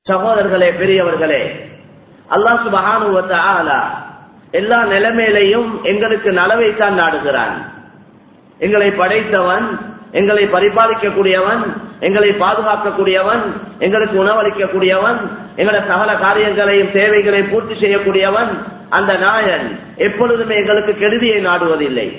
சகோதரர்களே பெரியவர்களே அல்லாஹ் சுபஹானுவத்த எல்லா நிலைமையிலையும் எங்களுக்கு நலவைத்தான் நாடுகிறான் எங்களை படைத்தவன் எங்களை பரிபாலிக்கக்கூடியவன் எங்களை பாதுகாக்கக்கூடியவன் எங்களுக்கு உணவளிக்கக்கூடியவன் எங்களோட சகல காரியங்களையும் தேவைகளை பூர்த்தி செய்யக்கூடியவன் அந்த நாயன் எப்பொழுதுமே எங்களுக்கு கெடுதியை நாடுவதில்லை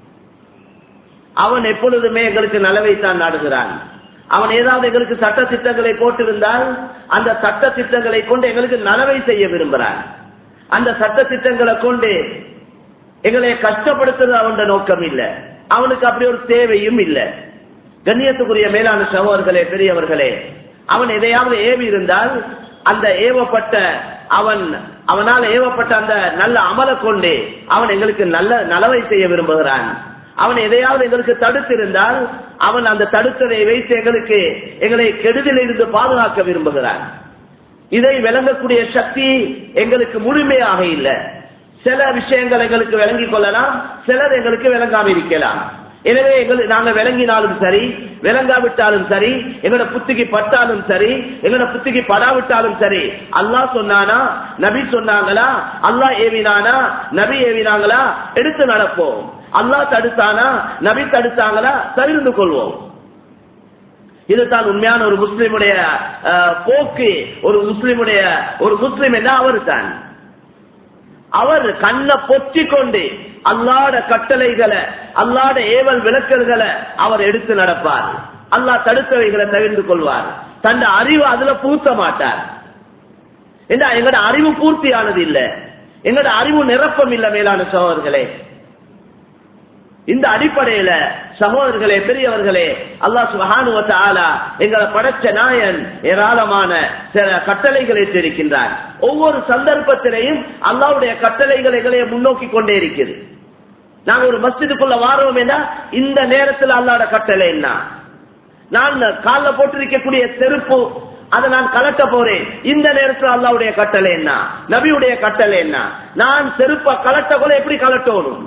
அவன் எப்பொழுதுமே எங்களுக்கு நலவைத்தான் நாடுகிறான் அவன் ஏதாவது எங்களுக்கு சட்ட திட்டங்களை போட்டிருந்தால் அந்த சட்ட திட்டங்களை கொண்டு எங்களுக்கு நலவை செய்ய விரும்புகிறான் அந்த சட்ட திட்டங்களை கொண்டு எங்களை கஷ்டப்படுத்துறது அவன் நோக்கம் இல்லை அவனுக்கு அப்படி ஒரு தேவையும் இல்லை கண்ணியத்துக்குரிய மேலான சகோதர்களே பெரியவர்களே அவன் எதையாவது ஏவி இருந்தால் அந்த ஏவப்பட்ட அவன் அவனால் ஏவப்பட்ட அந்த நல்ல அமலை கொண்டு அவன் எங்களுக்கு நல்ல நலவை செய்ய விரும்புகிறான் அவன் எதையாவது எங்களுக்கு தடுத்திருந்தால் அவன் அந்த தடுத்ததை வைத்து எங்களுக்கு எங்களை கெடுதலில் இருந்து பாதுகாக்க விரும்புகிறான் இதை விளங்கக்கூடிய சக்தி எங்களுக்கு முழுமையாக இல்லை சில விஷயங்கள் எங்களுக்கு விளங்கிக் கொள்ளலாம் சிலர் எங்களுக்கு விளங்காம இருக்கலாம் எனவே எங்களுக்கு நாங்க விளங்கினாலும் சரி விளங்காவிட்டாலும் சரி எங்களோட புத்திக்கு பட்டாலும் சரி எங்களோட புத்திக்கு படாவிட்டாலும் சரி அல்லாஹ் சொன்னானா நபி சொன்னாங்களா அல்லாஹ் ஏவினானா நபி ஏவினாங்களா எடுத்து நடப்போம் அல்லாஹ் தடுத்தானா நபி தடுத்தாங்களா தவிர்ந்து கொள்வோம் இதுதான் உண்மையான ஒரு முஸ்லிமுடைய போக்கு ஒரு முஸ்லிமுடைய ஒரு முஸ்லிம் என்ன அவர் தான் அவர் கண்ணை பொத்தி கொண்டு அல்லாட கட்டளைகளை அல்லாட ஏவல் விளக்கல்களை அவர் எடுத்து நடப்பார் அல்லாஹ் தடுத்தவைகளை தவிர்த்து கொள்வார் தன் அறிவு அதுல பூத்த மாட்டார் என்ன எங்களோட அறிவு பூர்த்தியானது இல்ல எங்களோட அறிவு நிரப்பம் இல்ல மேலான சகோதரர்களே இந்த அடிப்படையில சகோதரர்களே பெரியவர்களே அல்லா சுகானுவத்த ஆலா எங்களை படைச்ச நாயன் ஏராளமான சில கட்டளைகளை தெரிவிக்கின்றார் ஒவ்வொரு சந்தர்ப்பத்திலையும் அல்லாவுடைய கட்டளைகள் எங்களை முன்னோக்கி கொண்டே இருக்கிறது நாங்க ஒரு மஸ்ஜிதுக்குள்ள வாரோம் என்ன இந்த நேரத்தில் அல்லாட கட்டளை என்ன நான் கால போட்டிருக்கக்கூடிய செருப்பு அதை நான் கலட்ட போறேன் இந்த நேரத்தில் அல்லாவுடைய கட்டளை என்ன நபியுடைய கட்டளை என்ன நான் செருப்ப கலட்ட கூட எப்படி கலட்டணும்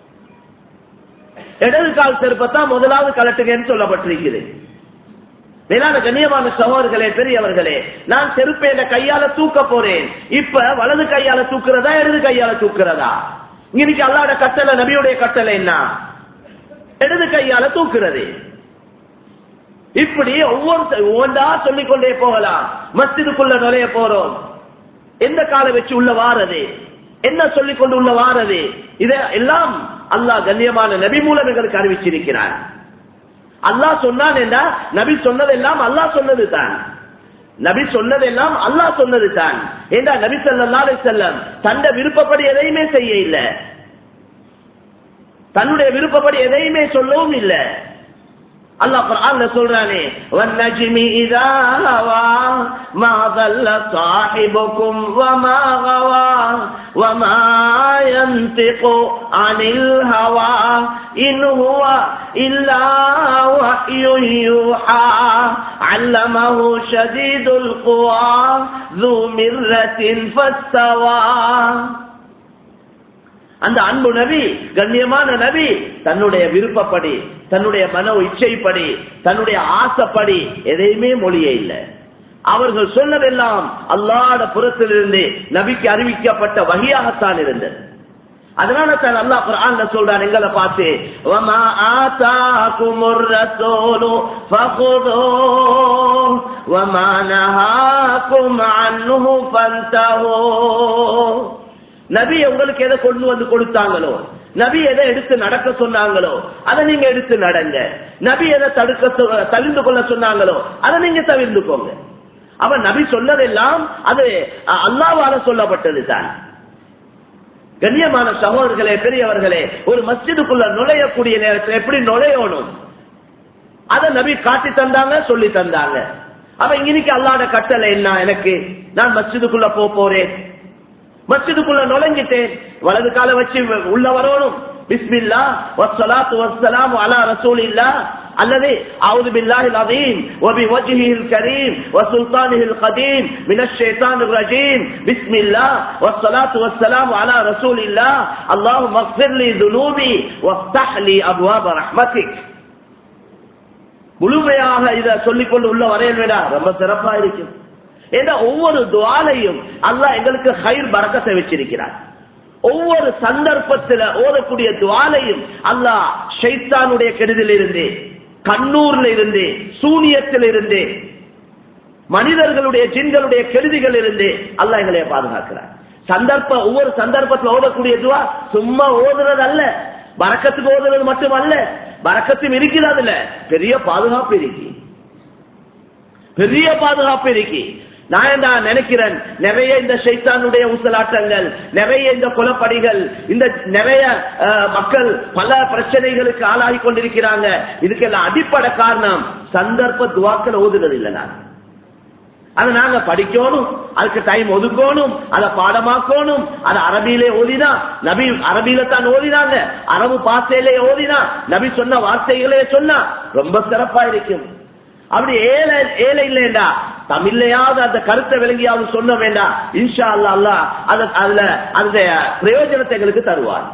இடது கால் செருப்பத்தான் முதலாவது கலட்டுங்கன்னு சொல்லப்பட்டிருக்கிறது மேலான கண்ணியமான சகோதரர்களே பெரியவர்களே நான் செருப்பை என் கையால தூக்க போறேன் இப்ப வலது கையால தூக்குறதா இடது கையால தூக்குறதா இன்னைக்கு அல்லாட கட்டளை நபியுடைய கட்டளை என்ன இடது கையால தூக்குறது இப்படி ஒவ்வொரு ஒவ்வொன்றா சொல்லிக்கொண்டே போகலாம் மஸ்ஜிதுக்குள்ள நுழைய போறோம் எந்த காலை வச்சு உள்ள வாரது என்ன சொல்லிக் கொண்டு உள்ள வாரது இத எல்லாம் அல்லாஹ் கண்ணியமான நபி மூலம் எங்களுக்கு அறிவிச்சிருக்கிறார் அல்லாஹ் சொன்னான் என்றா நபி சொன்னதெல்லாம் அல்லாஹ் சொன்னது தான் நபி சொன்னதெல்லாம் அல்லாஹ் சொன்னது தான் ஏண்டா நபி சொல்லா செல்லம் தந்த விருப்பப்படி எதையுமே செய்ய இல்லை தன்னுடைய விருப்பப்படி எதையுமே சொல்லவும் இல்லை அல்லாஹ் குர்ஆன்ல சொல்றானே வன்னஜ்மி இதா ஹவா மா ضل صاحبكم وما غوى وما ينطق عن الهوى إن هو إلا وحي يوحى علمه شديد القوى ذو مرة فاستوى அந்த அன்பு நபி கண்ணியமான நபி தன்னுடைய விருப்பப்படி தன்னுடைய மன இச்சைப்படி தன்னுடைய ஆசைப்படி எதையுமே மொழியே இல்லை அவர்கள் சொன்னதெல்லாம் அல்லாட புறத்திலிருந்து நபிக்கு அறிவிக்கப்பட்ட வகையாகத்தான் இருந்தது அதனால தான் அல்லாஹ் குர்ஆன்ல சொல்றான் எங்களை பார்த்து வமா ஆதாகுமுர் ரசூலு ஃபகுதுஹு வமா நஹாகும் அன்ஹு ஃபன்தஹு நபி உங்களுக்கு எதை கொண்டு வந்து கொடுத்தாங்களோ நபி எதை எடுத்து நடக்க சொன்னாங்களோ அதை நீங்க எடுத்து நடங்க நபி எதை தடுக்க தவிர்ந்து கொள்ள சொன்னாங்களோ அதை நீங்க தவிர்ந்துக்கோங்க அவன் நபி சொன்னதெல்லாம் அது அல்லாவால சொல்லப்பட்டது தான் கண்ணியமான சகோதரர்களே பெரியவர்களே ஒரு மஸ்ஜிதுக்குள்ள நுழையக்கூடிய நேரத்தில் எப்படி நுழையணும் அதை நபி காட்டி தந்தாங்க சொல்லி தந்தாங்க அவன் இன்னைக்கு அல்லாட கட்டளை என்ன எனக்கு நான் மஸ்ஜிதுக்குள்ள போக போறேன் மஸ்ஜிதுக்குள்ள நுழைஞ்சிட்டேன் வலது கால வச்சு உள்ள வரணும் பிஸ்மில்லா வஸ்ஸலாத்து வஸ்ஸலாமு அலா ரசூலில்லா அல்லது அவுது பில்லாஹில் அதீம் وبوجهه الكريم وسلطانه القديم من الشيطان الرجيم بسم الله والصلاة والسلام على رسول الله اللهم اغفر لي ذنوبي وافتح لي أبواب رحمتك முழுமையாக இத சொல்லிக்கொண்டு உள்ள வரையல் வேடா ரொம்ப சிறப்பா இருக்கும் ஏன்னா ஒவ்வொரு துவாலையும் அல்லாஹ் எங்களுக்கு ஹைர் பறக்கத்தை வச்சிருக்கிறார் ஒவ்வொரு சந்தர்ப்பத்தில் ஓதக்கூடிய துவாலையும் அல்லாஹ் ஷைத்தானுடைய கெடுதில் இருந்து கண்ணூர்ல இருந்து சூனியத்தில் இருந்து மனிதர்களுடைய ஜின்களுடைய கெடுதிகள் இருந்து அல்லாஹ் எங்களை பாதுகாக்கிறார் சந்தர்ப்ப ஒவ்வொரு சந்தர்ப்பத்தில் ஓதக்கூடிய துவா சும்மா ஓதுறது அல்ல பறக்கத்துக்கு ஓதுறது மட்டுமல்ல பறக்கத்தும் இருக்குது அதுல பெரிய பாதுகாப்பு இருக்கு பெரிய பாதுகாப்பு இருக்கு நான் என்ன நினைக்கிறேன் நிறைய இந்த சைத்தானுடைய ஊசலாட்டங்கள் நிறைய இந்த குலப்படிகள் இந்த நிறைய அஹ், மக்கள் பல பிரச்சனைகளுக்கு ஆளாகி கொண்டிருக்கிறாங்க இதுக்கெல்லாம் அடிப்படை காரணம் சந்தர்ப்ப துவாக்கள் ஓதுறது இல்லை நான் அதை நாங்க படிக்கணும் அதுக்கு டைம் ஒதுக்கணும் அதை பாடமாக்கணும் அதை அரபியிலே ஓதினா நபி அரபியில தான் ஓதினாங்க அரபு பாசையிலே ஓதினா நபி சொன்ன வார்த்தைகளே சொன்னா ரொம்ப சிறப்பா இருக்கும் அப்படி ஏழை ஏழை இல்லைண்டா தமிழ்லையாவது அந்த கருத்தை விளங்கியாவது சொல்ல வேண்டாம் இன்ஷா அல்லா அல்லா அத- அதுல அந்த பிரயோஜனத்தை எங்களுக்கு தருவார்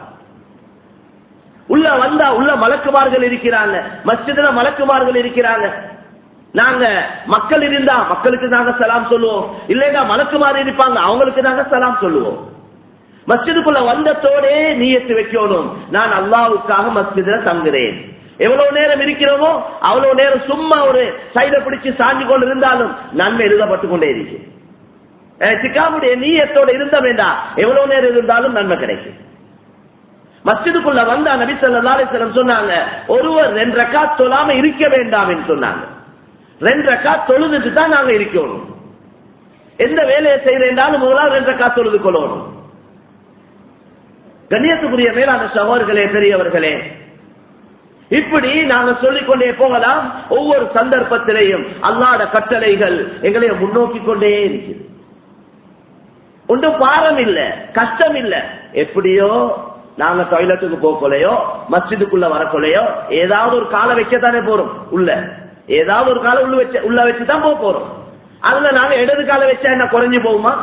உள்ள வந்தா உள்ள மலக்குமார்கள் இருக்கிறாங்க மஸ்ஜிதுல மலக்குமார்கள் இருக்கிறாங்க நாங்க மக்கள் இருந்தா மக்களுக்கு நாங்க சலாம் சொல்லுவோம் இல்லைன்னா மலக்குமார் இருப்பாங்க அவங்களுக்கு நாங்க சலாம் சொல்லுவோம் மஸ்ஜிதுக்குள்ள வந்தத்தோடே நீயத்து வைக்கணும் நான் அல்லாவுக்காக மஸ்ஜிதுல தங்குறேன் எவ்வளவு நேரம் இருக்கிறோமோ அவ்வளவு நேரம் சும்மா ஒரு சைட பிடிச்சு சாஞ்சு கொண்டு இருந்தாலும் நன்மை எழுதப்பட்டு கொண்டே இருக்கு அஹ் சிக்காமுடைய நீயத்தோட இருந்த வேண்டாம் எவ்வளவு நேரம் இருந்தாலும் நன்மை கிடைக்கும் மஸ்ஜிதுக்குள்ள வந்தா நபி ஸல்லல்லாஹு அலைஹி வஸல்லம் சொன்னாங்க ஒருவர் ரெண்டு ரக்காத் தொழாம இருக்க வேண்டாம் என்று சொன்னாங்க ரெண்டு ரக்காத் தொழுதுட்டு தான் நாங்க இருக்கணும் எந்த வேலையை செய்யறேன்றாலும் முதலாவது ரெண்டு ரக்காத் தொழுது கொள்ளணும் கண்ணியத்துக்குரிய மேலான சகோதரர்களே பெரியவர்களே இப்படி நாங்க சொல்லிக் கொண்டே போகலாம் ஒவ்வொரு சந்தர்ப்பத்திலேயும் அல்லாட கட்டளைகள் எங்களை முன்னோக்கி கொண்டே இருக்குது ஒன்றும் பாரம் இல்ல கஷ்டம் இல்ல எப்படியோ நாங்க டாய்லெட்டுக்கு போகலையோ மஸ்ஜிதுக்குள்ள வரக்கொலையோ ஏதாவது ஒரு காலை வைக்கத்தானே போறோம் உள்ள ஏதாவது ஒரு காலை உள்ள வச்சு உள்ள வச்சுதான் போக போறோம் அதுல நாங்க இடது காலை வச்சா என்ன குறைஞ்சு போகுமா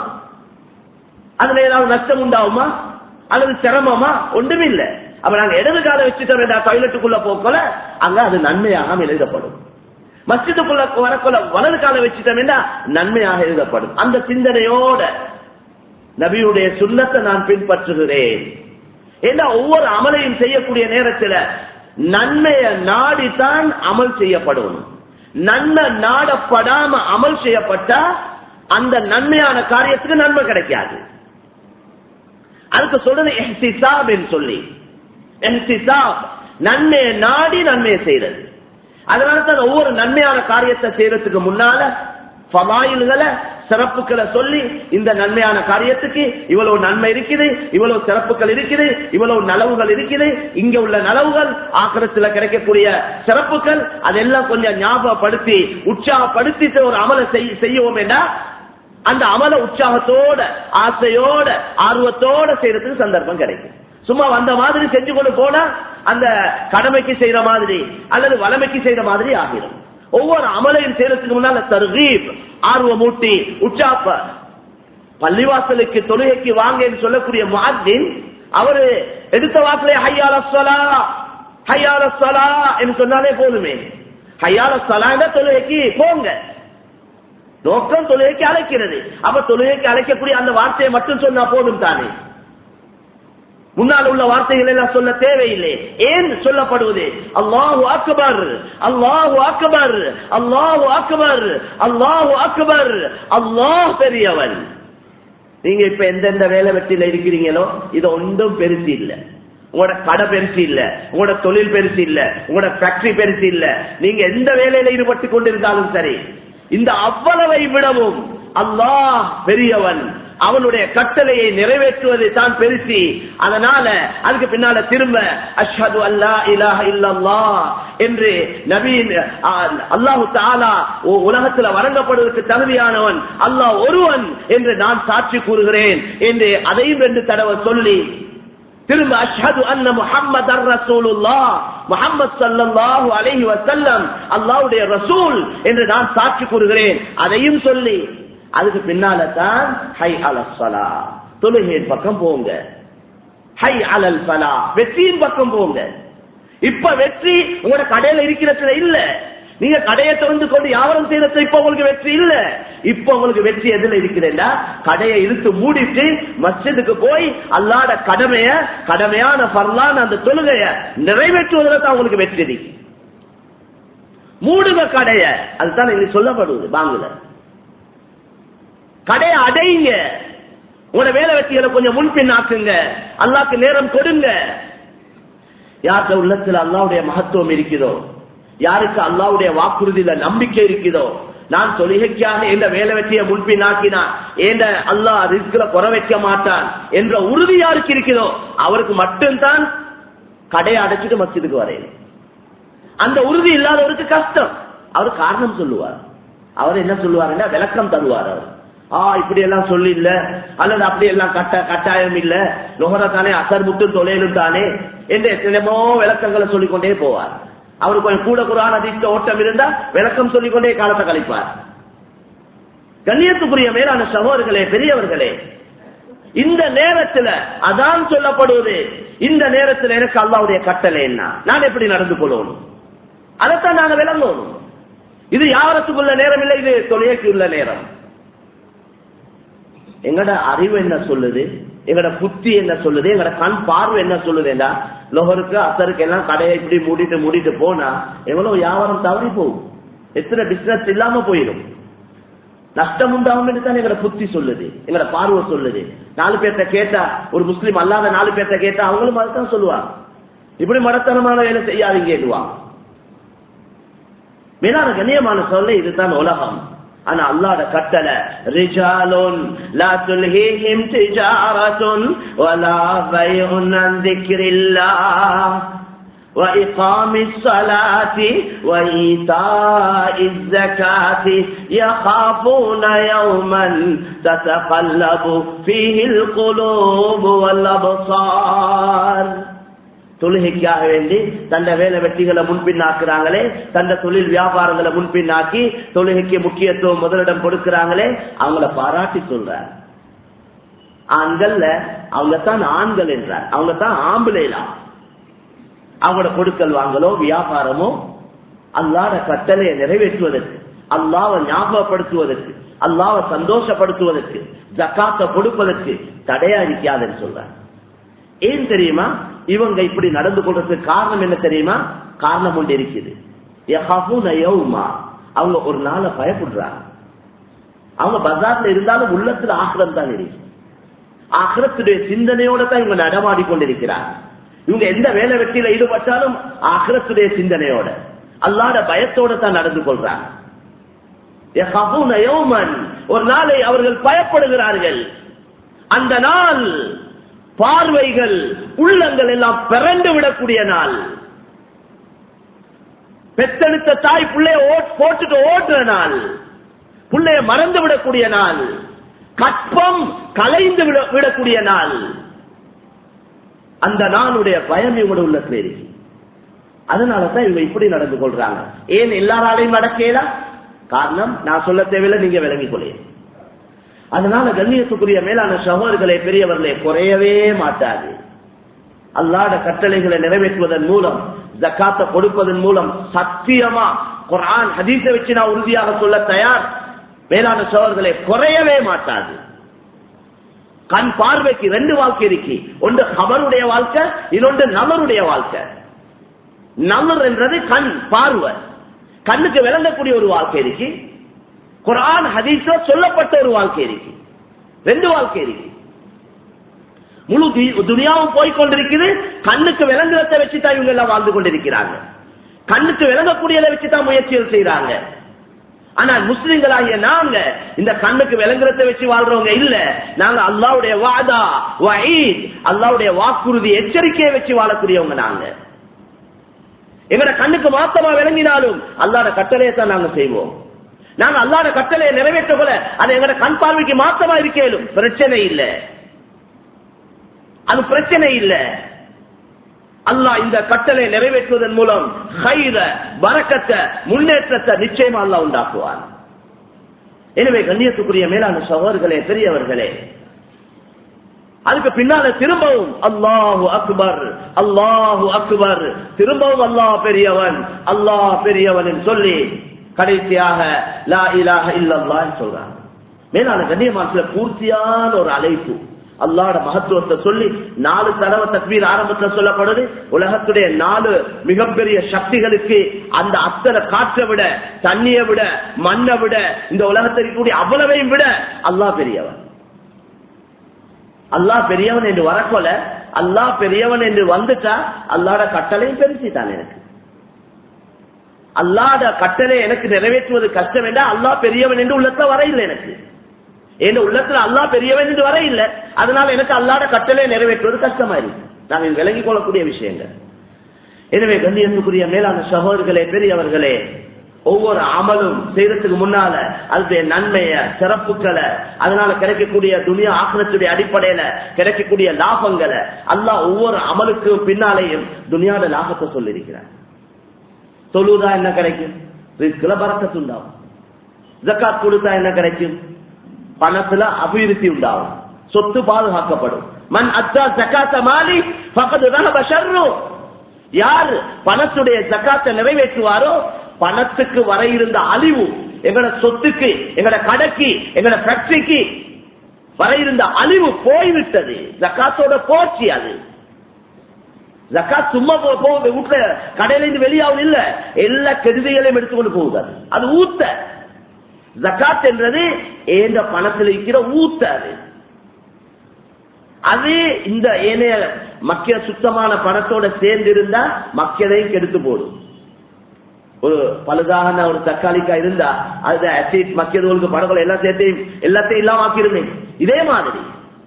அதுல ஏதாவது நஷ்டம் உண்டாகுமா அல்லது சிரமமா ஒன்றும் இல்ல அப்ப நாங்க இடது காலை வச்சுட்டோம் வேண்டாம் டாய்லெட்டுக்குள்ள போக்கல அங்க அது நன்மையாக எழுதப்படும் மஸ்ஜிதுக்குள்ள வரக்குள்ள வலது காலை வச்சுட்டோம் வேண்டாம் நன்மையாக எழுதப்படும் அந்த சிந்தனையோட நபியுடைய சுண்ணத்தை நான் பின்பற்றுகிறேன் ஏன்னா ஒவ்வொரு அமலையும் செய்யக்கூடிய நேரத்தில் நன்மையை நாடித்தான் அமல் செய்யப்படும் நன்மை நாடப்படாம அமல் செய்யப்பட்டா அந்த நன்மையான காரியத்துக்கு நன்மை கிடைக்காது அதுக்கு சொல்றது எஹ்திசாப் என்று சொல்லி எஹ்திசாப் நன்மையை நாடி நன்மையை செய்யறது அதனால தான் ஒவ்வொரு நன்மையான காரியத்தை செய்யறதுக்கு முன்னால ஃபமாயில்களை சிறப்புகளை சொல்லி இந்த நன்மையான காரியத்துக்கு இவ்வளவு நன்மை இருக்குது இவ்வளவு சிறப்புகள் இருக்குது இவ்வளவு நலவுகள் இருக்குது இங்க உள்ள நலவுகள் ஆக்கிரத்துல கிடைக்கக்கூடிய சிறப்புகள் அதெல்லாம் கொஞ்சம் ஞாபகப்படுத்தி உற்சாகப்படுத்திட்டு ஒரு அமலை செய்- செய்யவும் வேண்டாம் அந்த அமல உற்சாகத்தோட ஆசையோட ஆர்வத்தோட செய்யறதுக்கு சந்தர்ப்பம் கிடைக்கும் சும்மா வந்த மாதிரி செஞ்சு கொண்டு போனா அந்த கடமைக்கு செய்யற மாதிரி அல்லது வளமைக்கு செய்யற மாதிரி ஆகிடும் ஒவ்வொரு அமலையும் செய்யறதுக்கு முன்னால தர்கீப் ஆர்வமூட்டி உற்சாப்ப பள்ளிவாசலுக்கு தொழுகைக்கு வாங்கன்னு சொல்லக்கூடிய முஅத்தின் அவரு எடுத்த வாக்கிலே ஹையால சலா ஹையால சலா என்று சொன்னாலே போதுமே ஹையால சலாங்க தொழுகைக்கு போங்க நோக்கம் தொழுகைக்கு அழைக்கிறது அப்ப தொழுகைக்கு அழைக்கக்கூடிய அந்த வார்த்தையை மட்டும் சொன்னா போதும் தானே முன்னால் உள்ள வார்த்தைகள் எல்லாம் சொல்ல தேவையில்லை ஏன் சொல்லப்படுவது அல்லாஹு அக்பர் அல்லாஹு அக்பர் அல்லாஹு அக்பர் அல்லாஹு அக்பர் அல்லாஹ் பெரியவன் நீங்க இப்ப எந்தெந்த வேலை வெட்டில இருக்கிறீங்களோ இது ஒன்றும் பெருசு இல்ல உங்களோட கடை பெருசு இல்ல உங்களோட தொழில் பெருசு இல்ல உங்களோட ஃபேக்டரி பெருசு இல்ல நீங்க எந்த வேலையில ஈடுபட்டு கொண்டிருந்தாலும் சரி இந்த அவ்வளவை விடவும் அல்லாஹ் பெரியவன் அவனுடைய கட்டளையை நிறைவேற்றுவது தான் பெருசி அதனால அதுக்கு பின்னால திரும்ப அஷ்ஹது அல்லா இலாஹ இல்லல்லாஹ் என்று நபீன் அல்லாஹு தாலா உலகத்துல வழங்கப்படுவதற்கு தகுதியானவன் அல்லாஹ் ஒருவன் என்று நான் சாட்சி கூறுகிறேன் என்று அதையும் ரெண்டு தடவை சொல்லி திரும்ப அஷ்ஹது அன்ன முஹம்மது ரசூலுல்லாஹ் முஹம்மது ஸல்லல்லாஹு அலைஹி வஸல்லம் அல்லாஹ்வுடைய ரசூல் என்று நான் சாட்சி கூறுகிறேன் அதையும் சொல்லி அதுக்கு பின்னால தான் ஹை அலஸ்ஸலா தொழுகையின் பக்கம் போங்க ஹை அலல் ஃபலா வெற்றியின் பக்கம் போங்க இப்ப வெற்றி உங்களோட கடையில இருக்கிறதுல இல்ல நீங்க கடையை திறந்து கொண்டு வியாபாரம் செய்யறது இப்ப உங்களுக்கு வெற்றி இல்ல இப்ப உங்களுக்கு வெற்றி எதுல இருக்கிறேன்னா கடையை இழுத்து மூடிட்டு மஸ்ஜிதுக்கு போய் அல்லாத கடமைய கடமையான பரலான அந்த தொழுகைய நிறைவேற்றுவதில் தான் உங்களுக்கு வெற்றி இருக்கு மூடுங்க கடைய அதுதான் இங்க சொல்லப்படுவது பாங்குல கடையை அடையுங்க உங்களோட வேலை வெற்றிகளை கொஞ்சம் முன்பின் ஆக்குங்க அல்லாக்கு நேரம் கொடுங்க யார்கிட்ட உள்ளத்துல அல்லாவுடைய மகத்துவம் இருக்குதோ யாருக்கு அல்லாவுடைய வாக்குறுதியில நம்பிக்கை இருக்குதோ நான் தொழுகைக்காக எந்த வேலை வெற்றியை முன்பின் ஆக்கினான் ஏண்ட அல்லாஹ் ரிஸ்கில குறை வைக்க மாட்டான் என்ற உறுதி யாருக்கு இருக்குதோ அவருக்கு மட்டும்தான் கடையை அடைச்சிட்டு மஸ்ஜிதுக்கு வரையும் அந்த உறுதி இல்லாதவருக்கு கஷ்டம் அவர் காரணம் சொல்லுவார் அவர் என்ன சொல்லுவாருன்னா விளக்கம் தருவார் அவர் ஆ இப்படி எல்லாம் சொல்லி இல்ல அல்லது அப்படி எல்லாம் கட்ட கட்டாயம் இல்ல நுகர தானே அசர் முட்டு தொலைலும் தானே என்று எத்தனையோ விளக்கங்களை சொல்லிக்கொண்டே போவார் அவருக்கு கொஞ்சம் கூட குரான் அதிர்ஷ்ட ஓட்டம் இருந்தா விளக்கம் சொல்லிக்கொண்டே காலத்தை கழிப்பார் கண்ணியத்துக்குரிய மேலான சகோதரர்களே பெரியவர்களே இந்த நேரத்துல அதான் சொல்லப்படுவது இந்த நேரத்துல எனக்கு அல்லாவுடைய கட்டளை என்ன நான் எப்படி நடந்து கொள்ளணும் அதைத்தான் நாங்க விளங்கணும் இது யாரத்துக்குள்ள நேரம் இல்லை இது தொலைக்கு உள்ள நேரம் எங்கட அறிவு என்ன சொல்லுது எங்கட புத்தி என்ன சொல்லுது எங்கட கண் பார்வை என்ன சொல்லுதுன்னா லோகருக்கு அசருக்கு எல்லாம் கடையை இப்படி மூடிட்டு மூடிட்டு போனா எவ்வளவு வியாபாரம் தவறி போகும் எத்தனை பிசினஸ் இல்லாம போயிடும் நஷ்டம் உண்டாகும் தான் எங்கட புத்தி சொல்லுது எங்கட பார்வை சொல்லுது நாலு பேர்த்த கேட்டா ஒரு முஸ்லீம் அல்லாத நாலு பேர்த்த கேட்டா அவங்களும் அதுதான் சொல்லுவாங்க இப்படி மடத்தனமான வேலை செய்யாதீங்க மேலான கண்ணியமான சொல்ல இதுதான் உலகம் ஆனா அல்லாட கட்டளை ரிஜாலுன் லா துல்ஹீஹிம் திஜாரத்துன் வலா பைஉன் அன் திக்ரில்லாஹ் وإقام الصلاة وإيتاء الزكاة يخافون يوما تتقلب فيه القلوب والأبصار தொழுகைக்காக வேண்டி தந்த வேலை வெற்றிகளை முன்பின்னாக்குறாங்களே தந்த தொழில் வியாபாரங்களை முன்பின்னாக்கி தொழுகைக்கு முக்கியத்துவம் முதலிடம் கொடுக்கிறாங்களே அவங்கள பாராட்டி சொல்றார் ஆண்கள்ல அவங்க தான் ஆண்கள் என்றார் அவங்க தான் ஆம்பளைலாம் அவங்களோட கொடுக்கல் வாங்கலோ வியாபாரமோ அல்லாத கட்டளையை நிறைவேற்றுவதற்கு அல்லாவை ஞாபகப்படுத்துவதற்கு அல்லாவை சந்தோஷப்படுத்துவதற்கு ஜக்காத்த கொடுப்பதற்கு தடையா இருக்காதுன்னு சொல்றார் ஏன் தெரியுமா இவங்க இப்படி நடந்து கொள்றதுக்கு காரணம் என்ன தெரியுமா காரணம் ஒன்று இருக்குது அவங்க ஒரு நாளை பயப்படுறாங்க அவங்க பஜார்ல இருந்தாலும் உள்ளத்துல ஆக்கிரம் தான் இருக்கு ஆக்கிரத்துடைய சிந்தனையோட தான் இவங்க நடமாடி கொண்டிருக்கிறாங்க இவங்க எந்த வேலை வெற்றியில ஈடுபட்டாலும் ஆக்கிரத்துடைய சிந்தனையோட அல்லாட பயத்தோட தான் நடந்து கொள்றாங்க ஒரு நாளை அவர்கள் பயப்படுகிறார்கள் அந்த நாள் பார்வைகள் உள்ளங்கள் எல்லாம் பிறண்டு விடக்கூடிய நாள் பெத்தெடுத்த தாய் பிள்ளைய போட்டுட்டு ஓட்டுற நாள் பிள்ளைய மறந்து விடக்கூடிய நாள் கற்பம் கலைந்து விடக்கூடிய நாள் அந்த நாளுடைய பயம் இவங்க உள்ளத்துல இருக்கு அதனாலதான் இவங்க இப்படி நடந்து கொள்றாங்க ஏன் எல்லாராலையும் நடக்கலாம் காரணம் நான் சொல்ல தேவையில்லை நீங்க விளங்கிக் கொள்ள அதனால கண்ணியத்துக்குரிய மேலான சகோதரர்களை பெரியவர்களே குறையவே மாட்டாது அல்லாட கட்டளைகளை நிறைவேற்றுவதன் மூலம் ஜக்காத்த கொடுப்பதன் மூலம் சத்தியமா குரான் ஹதீச வச்சு நான் உறுதியாக சொல்ல தயார் மேலான சோழர்களை குறையவே மாட்டாது கண் பார்வைக்கு ரெண்டு வாழ்க்கை இருக்கு ஒன்று ஹபருடைய வாழ்க்கை இன்னொன்று நபருடைய வாழ்க்கை நபர் என்றது கண் பார்வை கண்ணுக்கு விளங்கக்கூடிய ஒரு வாழ்க்கை இருக்கு குரான் ஹதீஸோ சொல்லப்பட்ட ஒரு வாழ்க்கை இருக்கு ரெண்டு வாழ்க்கை இருக்கு முழு துணியாவும் போய்கொண்டிருக்குது கண்ணுக்கு விளங்குறத வச்சுதான் இவங்க எல்லாம் வாழ்ந்து கொண்டிருக்கிறாங்க கண்ணுக்கு விளங்கக்கூடியதை வச்சுதான் முயற்சிகள் செய்யறாங்க ஆனால் முஸ்லிம்களாகிய நாங்க இந்த கண்ணுக்கு விளங்குறத வச்சு வாழ்றவங்க இல்ல நாங்க அல்லாவுடைய வாதா வயீத் அல்லாவுடைய வாக்குறுதி எச்சரிக்கையை வச்சு வாழக்கூடியவங்க நாங்க எங்கட கண்ணுக்கு மாத்தமா விளங்கினாலும் அல்லாட கட்டளையை தான் நாங்க செய்வோம் நாங்க அல்லாட கட்டளையை நிறைவேற்ற போல அது எங்கட கண் பார்வைக்கு மாத்தமா இருக்கேலும் பிரச்சனை இல்ல அது பிரச்சனை இல்ல அல்லாஹ் இந்த கட்டளை நிறைவேற்றுவதன் மூலம் ஹைர வரக்கத்தை முன்னேற்றத்தை நிச்சயமா அல்லாஹ் உண்டாக்குவார் எனவே கண்ணியத்துக்குரிய மேலான சகோதரர்களே பெரியவர்களே அதுக்கு பின்னால திரும்பவும் அல்லாஹு அக்பர் அல்லாஹு அக்பர் திரும்பவும் அல்லாஹ் பெரியவன் அல்லாஹ் பெரியவன் சொல்லி கடைசியாக லா இலாஹ இல்லல்லாஹ் சொல்றாங்க மேலான கண்ணியமான பூர்த்தியான ஒரு அழைப்பு அல்லாட மகத்துவத்தை சொல்லி நாலு தடவை தக்வீர் ஆரம்பத்தில் சொல்லப்படுது உலகத்துடைய நாலு மிகப்பெரிய சக்திகளுக்கு அந்த அத்தனை காற்றை விட தண்ணியை விட மண்ணை விட இந்த உலகத்தில் இருக்கக்கூடிய அவ்வளவையும் விட அல்லாஹ் பெரியவன் அல்லாஹ் பெரியவன் என்று வரக்கொல அல்லாஹ் பெரியவன் என்று வந்துட்டா அல்லாட கட்டளையும் பெருசிட்டான் எனக்கு அல்லாத கட்டளை எனக்கு நிறைவேற்றுவது கஷ்டம் என்றா அல்லாஹ் பெரியவன் என்று உள்ளத்துல வரையில்லை எனக்கு என் உள்ளத்துல அல்லா பெரியவன் என்று வர இல்லை அதனால எனக்கு அல்லாட கட்டளை நிறைவேற்றுவது கஷ்டமா இருக்கு நாங்கள் விளங்கிக் கொள்ளக்கூடிய விஷயங்கள் எனவே கண்ணியத்துக்குரிய மேலான சகோதரர்களே பெரியவர்களே ஒவ்வொரு அமலும் செய்யறதுக்கு முன்னால அதுடைய நன்மைய சிறப்புகளை அதனால கிடைக்கக்கூடிய துணியா ஆக்கிரத்துடைய அடிப்படையில கிடைக்கக்கூடிய லாபங்களை அல்லாஹ் ஒவ்வொரு அமலுக்கு பின்னாலேயும் துணியாட லாபத்தை சொல்லியிருக்கிறார் தொழுதா என்ன கிடைக்கும் ரிஸ்குல பறக்கத்துண்டாகும் ஜக்காத் கொடுத்தா என்ன கிடைக்கும் பணத்துல அபிவிருத்தி உண்டாகும் சொத்து பாதுகாக்கப்படும் மண் அத்தா ஜக்காத்த மாலி பக்கத்து யார் பணத்துடைய ஜக்காத்தை நிறைவேற்றுவாரோ பணத்துக்கு வர இருந்த அழிவு எங்கட சொத்துக்கு எங்கட கடைக்கு எங்கட ஃபேக்டரிக்கு வர இருந்த அழிவு போய்விட்டது ஜக்காத்தோட போச்சு அது ஜக்காத் சும்மா போகுது வீட்டுல கடையில இருந்து வெளியாகும் இல்ல எல்லா கெடுதிகளையும் எடுத்துக்கொண்டு போகுது அது அது ஊத்த ஜக்காத் என்றது ஏந்த பணத்தில் இருக்கிற ஊத்த அது அது இந்த ஏனைய மக்கிய சுத்தமான பணத்தோட சேர்ந்து இருந்தா மக்களையும் கெடுத்து போடும் ஒரு பழுதான ஒரு தக்காளிக்கா இருந்தா அது அசிட் மக்கியதோலுக்கு படங்களை எல்லாம் சேர்த்தையும் எல்லாத்தையும் இல்லாம ஆக்கிருமே இதே மாதிரி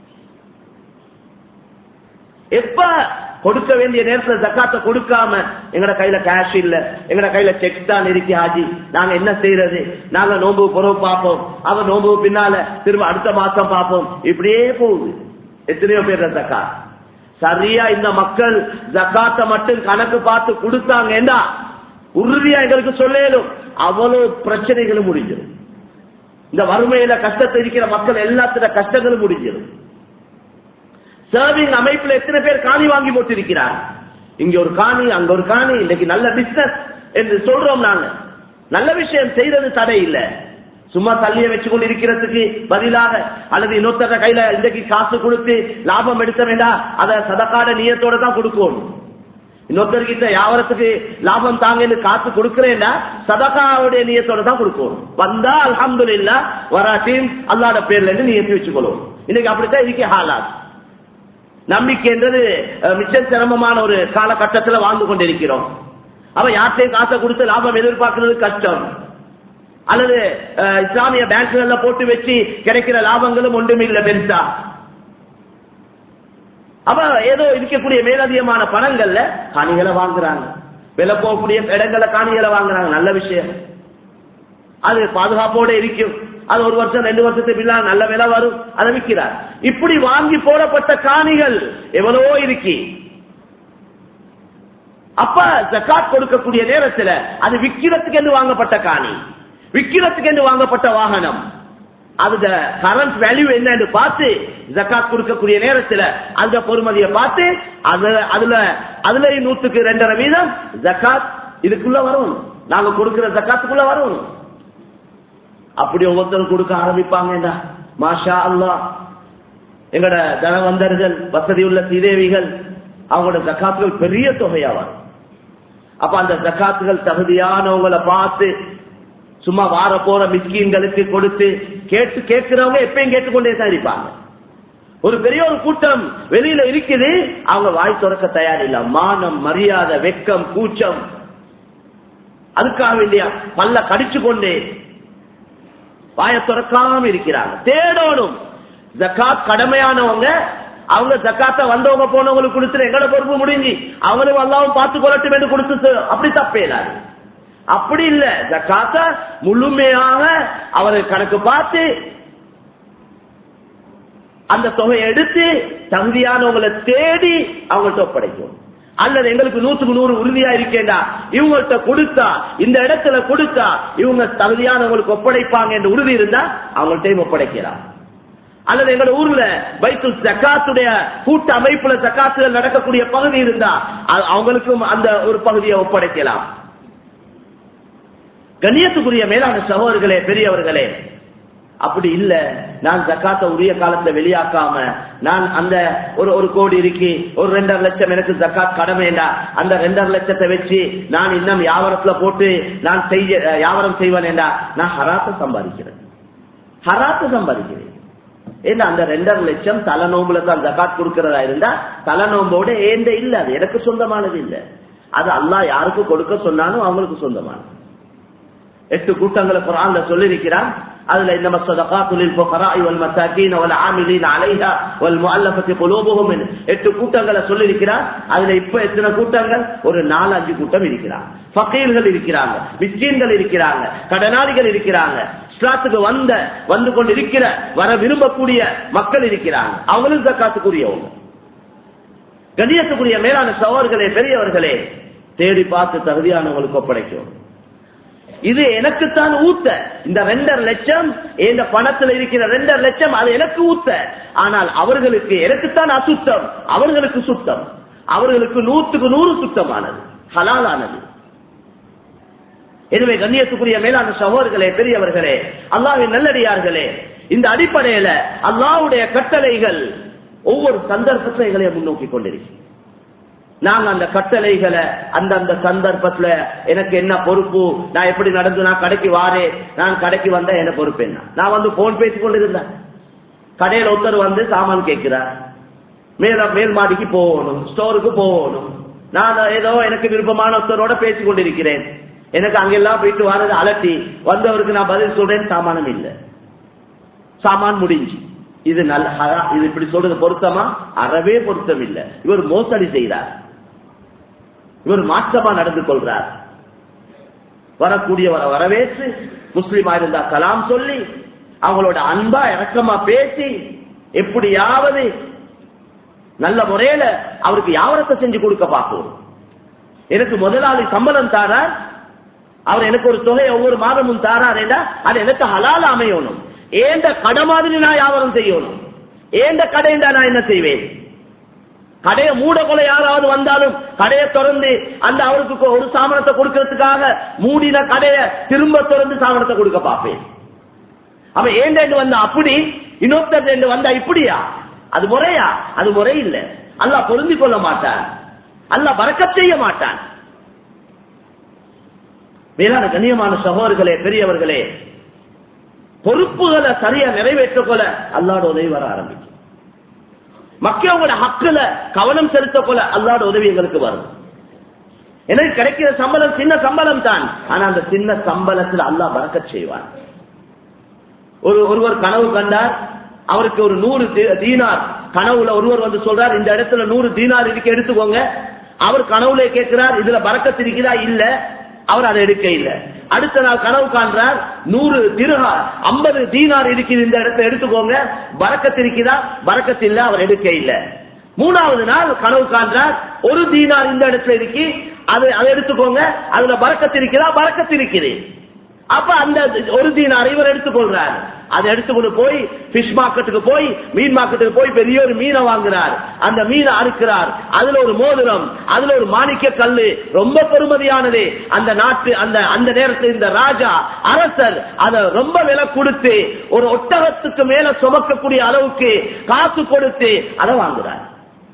எப்ப கொடுக்க வேண்டிய நேரத்துல ஜக்காத்த கொடுக்காம எங்கட கையில கேஷ் இல்ல எங்கட கையில செக் தான் இருக்கு ஹாஜி நாங்க என்ன செய்யறது நாங்க நோம்பு புறவு பார்ப்போம் அவன் நோம்பு பின்னால திரும்ப அடுத்த மாசம் பார்ப்போம் இப்படியே போகுது எத்தனையோ பேர் ஜக்கா சரியா இந்த மக்கள் ஜக்காத்த மட்டும் கணக்கு பார்த்து கொடுத்தாங்கன்னா உறுதியா எங்களுக்கு சொல்லலும் அவ்வளவு பிரச்சனைகளும் முடிஞ்சிடும் இந்த வறுமையில கஷ்டத்தை இருக்கிற மக்கள் எல்லாத்துல கஷ்டங்களும் முடிஞ்சிடும் சர்விங் அமைப்புல எத்தனை பேர் காணி வாங்கி போட்டிருக்கிறார் இங்க ஒரு காணி அங்க ஒரு காணி இன்னைக்கு நல்ல பிசினஸ் என்று சொல்றோம் நாங்க நல்ல விஷயம் செய்யறது தடை இல்ல சும்மா தள்ளிய வச்சு கொண்டு இருக்கிறதுக்கு பதிலாக அல்லது இன்னொருத்தர கையில இன்றைக்கு காசு கொடுத்து லாபம் எடுத்த வேண்டாம் அத சதக்காட நீயத்தோட தான் கொடுக்கணும் இன்னொருத்தர்கிட்ட வியாபாரத்துக்கு லாபம் தாங்கன்னு காசு கொடுக்கிறேன்னா சதகாவுடைய நீயத்தோட தான் கொடுக்கணும் வந்தா அலமது இல்ல வராட்டியும் அல்லாட பேர்ல இருந்து நீயத்தி வச்சுக்கொள்ளும் இன்னைக்கு அப்படித்தான் இதுக்கு ஹாலாது நம்பிக்கை என்றது மிச்சம் சிரமமான ஒரு காலகட்டத்தில் வாழ்ந்து கொண்டிருக்கிறோம் அவ யார்கிட்டையும் காசை கொடுத்து லாபம் எதிர்பார்க்கிறது கஷ்டம் அல்லது இஸ்லாமிய பேங்க்ல போட்டு வச்சு கிடைக்கிற லாபங்களும் ஒன்றும் இல்லை பெருசா அவ ஏதோ இருக்கக்கூடிய மேலதிகமான பணங்கள்ல காணிகளை வாங்குறாங்க விலை போகக்கூடிய இடங்கள்ல காணிகளை வாங்குறாங்க நல்ல விஷயம் அது பாதுகாப்போட இருக்கும் அது ஒரு வருஷம் ரெண்டு வருஷத்துக்கு பின்னால் நல்ல விலை வரும் அதை விற்கிறார் இப்படி வாங்கி போடப்பட்ட காணிகள் எவ்வளவோ இருக்கி அப்ப ஜக்காத் கொடுக்கக்கூடிய நேரத்துல அது விக்கிறதுக்கு என்று வாங்கப்பட்ட காணி விக்கிறதுக்கு என்று வாங்கப்பட்ட வாகனம் அது கரண்ட் வேல்யூ என்ன என்று பார்த்து ஜக்காத் கொடுக்கக்கூடிய நேரத்துல அந்த பொறுமதியை பார்த்து அதுல அதுல அதுல நூத்துக்கு ரெண்டரை வீதம் ஜக்காத் இதுக்குள்ள வரும் நாங்க கொடுக்கிற ஜக்காத்துக்குள்ள வரும் அப்படி ஒவ்வொருத்தரும் கொடுக்க ஆரம்பிப்பாங்க மாஷா அல்லா எங்கட தனவந்தர்கள் வசதி உள்ள சீதேவிகள் அவங்களோட ஜக்காத்துகள் பெரிய தொகையா வரும் அப்ப அந்த ஜக்காத்துகள் தகுதியானவங்களை பார்த்து சும்மா வார போற மிஸ்கீன்களுக்கு கொடுத்து கேட்டு கேட்கிறவங்க எப்பயும் கேட்டுக்கொண்டே தான் இருப்பாங்க ஒரு பெரிய ஒரு கூட்டம் வெளியில இருக்குது அவங்க வாய் துறக்க தயார் இல்ல மானம் மரியாதை வெக்கம் கூச்சம் அதுக்காக வேண்டிய பல்ல கடிச்சு கொண்டே வாய துறக்காம இருக்கிறாங்க தேடணும் ஜக்காத் கடமையானவங்க அவங்க ஜக்காத்த வந்தவங்க போனவங்களுக்கு கொடுத்துட்டு எங்கட பொறுப்பு முடிஞ்சு அவங்களும் அல்லாவும் பார்த்து கொள்ளட்டும் என்று கொடுத்து அப்படி தப்பேலாது அப்படி இல்ல ஜக்காத்த முழுமையாக அவரை கணக்கு பார்த்து அந்த தொகையை எடுத்து தகுதியானவங்களை தேடி அவங்கள்ட்ட ஒப்படைக்கும் அல்லது எங்களுக்கு நூற்றுக்கு நூறு உறுதியா இருக்கேண்டா இவங்கள்ட்ட கொடுத்தா இந்த இடத்துல கொடுத்தா இவங்க தகுதியானவங்களுக்கு ஒப்படைப்பாங்க என்று உறுதி இருந்தா அவங்கள்ட்டையும் ஒப்படைக்கலாம் அல்லது எங்க ஊர்ல வைத்து ஜக்காத்துடைய கூட்ட அமைப்புல ஜக்காத்துகள் நடக்கக்கூடிய பகுதி இருந்தா அ- அவங்களுக்கும் அந்த ஒரு பகுதியை ஒப்படைக்கலாம் கண்ணியத்துக்குரிய மேலான சகோதரர்களே பெரியவர்களே அப்படி இல்ல நான் ஜக்காத்த உரிய காலத்துல வெளியாக்காம நான் அந்த ஒரு ஒரு கோடி இருக்கு ஒரு ரெண்டரை லட்சம் எனக்கு ஜக்காத் கடமைண்டா அந்த ரெண்டரை லட்சத்தை வச்சு நான் இன்னும் வியாபாரத்துல போட்டு நான் செய்ய வியாபாரம் செய்வேனேண்டா நான் ஹராத்த சம்பாதிக்கிறேன் ஹராத்த சம்பாதிக்கிறேன் ஏன்னா அந்த ரெண்டரை லட்சம் தலை நோம்புல தான் ஜக்காத் கொடுக்கறதா இருந்தா தலை நோம்போட ஏண்ட இல்ல அது எனக்கு சொந்தமானது இல்ல அது அல்லாஹ் யாருக்கு கொடுக்க சொன்னாலும் அவங்களுக்கு சொந்தமானது எட்டு கூட்டங்களை குரான்ல சொல்லியிருக்கிறான் அதுல இந்த மசதகாத்துலில் ஃபுகராஇ வல் மசாகீன் வல் ஆமிலீன் அலைஹா வல் முஅல்லஃபத்தி குலூபுஹும் என்று எட்டு கூட்டங்களை சொல்லியிருக்கிறார் அதுல இப்ப எத்தனை கூட்டங்கள் ஒரு நாலு அஞ்சு கூட்டம் இருக்கிறாங்க ஃபகீர்கள் இருக்கிறாங்க மிஸ்கீன்கள் இருக்கிறாங்க கடனாளிகள் இருக்கிறாங்க இஸ்லாத்துக்கு வந்த வந்து கொண்டு இருக்கிற வர விரும்பக்கூடிய மக்கள் இருக்கிறாங்க அவங்களும் ஜக்காத்துக்குரியவங்க கண்ணியத்துக்குரிய மேலான சகோதரர்களே பெரியவர்களே தேடி பார்த்து தகுதியானவங்களுக்கு ஒப்படைக்கும் இது எனக்குத்தான் ஊத்த இந்த ரெண்டரை லட்சம் இந்த பணத்துல இருக்கிற ரெண்டரை லட்சம் அது எனக்கு ஊத்த ஆனால் அவர்களுக்கு எனக்குத்தான் அசுத்தம் அவர்களுக்கு சுத்தம் அவர்களுக்கு நூற்றுக்கு நூறு சுத்தமானது ஹலாலானது எனவே கண்ணியத்துக்குரிய மேலான சகோதரர்களே பெரியவர்களே அல்லாவின் நல்லடியார்களே இந்த அடிப்படையில அல்லாவுடைய கட்டளைகள் ஒவ்வொரு சந்தர்ப்பத்தில் எங்களை முன்னோக்கி கொண்டிருக்கிறோம் நாங்க அந்த கட்டளைகளை அந்தந்த சந்தர்ப்பத்துல எனக்கு என்ன பொறுப்பு நான் எப்படி நடந்து நான் கடைக்கு வாரேன் நான் கடைக்கு வந்தா என்ன பொறுப்பு என்ன நான் வந்து போன் பேசி கொண்டிருந்தேன் கடையில ஒருத்தர் வந்து சாமான் கேட்கிறார் மேல மேல் மாடிக்கு போகணும் ஸ்டோருக்கு போகணும் நான் ஏதோ எனக்கு விருப்பமான ஒருத்தரோட பேசி கொண்டிருக்கிறேன் எனக்கு அங்கெல்லாம் போயிட்டு வரது அலட்டி வந்தவருக்கு நான் பதில் சொல்றேன் சாமானம் இல்லை சாமான் முடிஞ்சு இது நல்ல ஹரா- இது இப்படி சொல்றது பொருத்தமா அறவே பொருத்தம் இல்லை இவர் மோசடி செய்கிறார் இவர் மாற்றமா நடந்து கொள்றார் வரக்கூடியவரை வரவேற்று முஸ்லிமா இருந்தா கலாம் சொல்லி அவங்களோட அன்பா இறக்கமா பேசி எப்படியாவது நல்ல முறையில அவருக்கு யாவரத்தை செஞ்சு கொடுக்க பார்ப்போம் எனக்கு முதலாளி சம்பளம் தாரார் அவர் எனக்கு ஒரு தொகை ஒவ்வொரு மாதமும் தாராருன்னா அது எனக்கு ஹலால அமையணும் ஏந்த கடை மாதிரி நான் வியாபாரம் செய்யணும் ஏந்த கடைண்டா நான் என்ன செய்வேன் கடையை மூட கொலை யாராவது வந்தாலும் கடையை திறந்து அந்த அவருக்கு கொ- ஒரு சாமனத்தை கொடுக்கறதுக்காக மூடின கடையை திரும்ப திறந்து சாமனத்தை கொடுக்க பார்ப்பேன் அவன் ஏண்டேண்டு வந்தா அப்படி இன்னொருத்தர் வந்தா இப்படியா அது முறையா அது முறை இல்ல அல்லாஹ் பொருந்தி கொள்ள மாட்டான் அல்லாஹ் பறக்கச் செய்ய மாட்டான் மேலான கண்ணியமான சகோதரர்களே பெரியவர்களே பொறுப்புகளை சரியா நிறைவேற்றக் கொள்ள அல்லாட உதவி வர ஆரம்பிக்கும் மக்களோட ஹக்குல கவனம் செலுத்த போல அல்லாட உதவி எங்களுக்கு வரும் எனக்கு கிடைக்கிற சம்பளம் சின்ன சம்பளம் தான் ஆனா அந்த சின்ன சம்பளத்தில் அல்லாஹ் பறக்கச் செய்வான் ஒரு ஒருவர் கனவு கண்டார் அவருக்கு ஒரு நூறு தீ- தீனார் கனவுல ஒருவர் வந்து சொல்றார் இந்த இடத்துல நூறு தீனார் இருக்கு எடுத்துக்கோங்க அவர் கனவுல கேட்கிறார் இதுல பறக்கத்து இருக்குதா இல்ல அவர் அதை எடுக்க இல்ல அடுத்த நாள் கனவு காண்றார் நூறு திருஹா ஐம்பது தீனார் இருக்குது இந்த இடத்துல எடுத்துக்கோங்க பறக்கத்து இருக்குதா பறக்கத்து இல்ல அவர் எடுக்க இல்ல மூணாவது நாள் கனவு காண்றார் ஒரு தீனார் இந்த இடத்துல இருக்கு அது அதை எடுத்துக்கோங்க அதுல பறக்கத்து இருக்குதா பறக்கத்து இருக்குது அப்ப அந்த ஒரு தீனார் இவர் எடுத்துக்கொள்றார் அதை எடுத்துக்கொண்டு போய் பிஷ் மார்க்கெட்டுக்கு போய் மீன் மார்க்கெட்டுக்கு போய் பெரிய ஒரு மீனை வாங்குறார் அந்த மீனை அறுக்கிறார் அதுல ஒரு மோதிரம் அதுல ஒரு மாணிக்க கல்லு ரொம்ப பெருமதியானது அந்த நாட்டு அந்த அந்த நேரத்தில் இந்த ராஜா அரசர் அதை ரொம்ப விலை கொடுத்து ஒரு ஒட்டகத்துக்கு மேல சுமக்கக்கூடிய அளவுக்கு காசு கொடுத்து அதை வாங்குறார்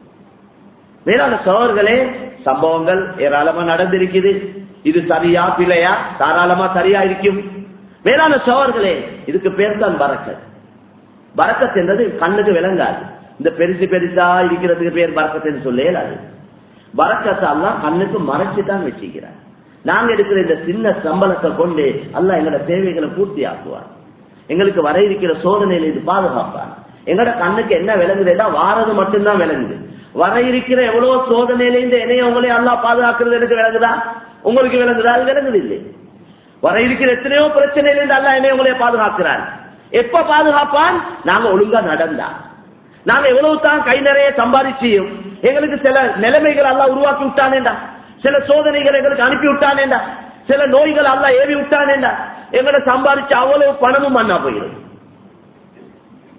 மேலான சோழர்களே சம்பவங்கள் ஏராளமா நடந்திருக்குது இது சரியா பிழையா தாராளமா சரியா இருக்கும் மேலான சோழர்களே இதுக்கு பேர் தான் பறக்கத் பறக்கத் என்றது கண்ணுக்கு விளங்காது இந்த பெருசு பெருசா இருக்கிறதுக்கு பேர் பறக்கத்துன்னு சொல்ல இயலாது பறக்கத்தை எல்லாம் கண்ணுக்கு மறைச்சு தான் வச்சுக்கிறார் நாங்க எடுக்கிற இந்த சின்ன சம்பளத்தை கொண்டு அல்லாஹ் எங்களோட தேவைகளை பூர்த்தி ஆக்குவார் எங்களுக்கு வர இருக்கிற சோதனையில இது பாதுகாப்பான் எங்களோட கண்ணுக்கு என்ன விளங்குதுன்னா வாரது மட்டும்தான் விளங்குது வர இருக்கிற எவ்வளவு சோதனையில இந்த இணைய உங்களே அல்லாஹ் பாதுகாக்கிறது எனக்கு விளங்குதா உங்களுக்கு விளங்குதா அது விளங்குது இல்லை வர இருக்கிற எத்தனையோ பிரச்சனையில இருந்து அல்லாஹ் என்னை உங்களே பாதுகாக்கிறான் எப்ப பாதுகாப்பான் நாங்க ஒழுங்கா நடந்தா நாங்க எவ்வளவு தான் கை நிறைய சம்பாதிச்சியும் எங்களுக்கு சில நிலைமைகள் எல்லாம் உருவாக்கி விட்டானேண்டா சில சோதனைகள் எங்களுக்கு அனுப்பி விட்டானேண்டா சில நோய்கள் எல்லாம் ஏவி விட்டானேண்டா எங்களை சம்பாதிச்ச அவ்வளவு பணமும் மண்ணா போயிடும்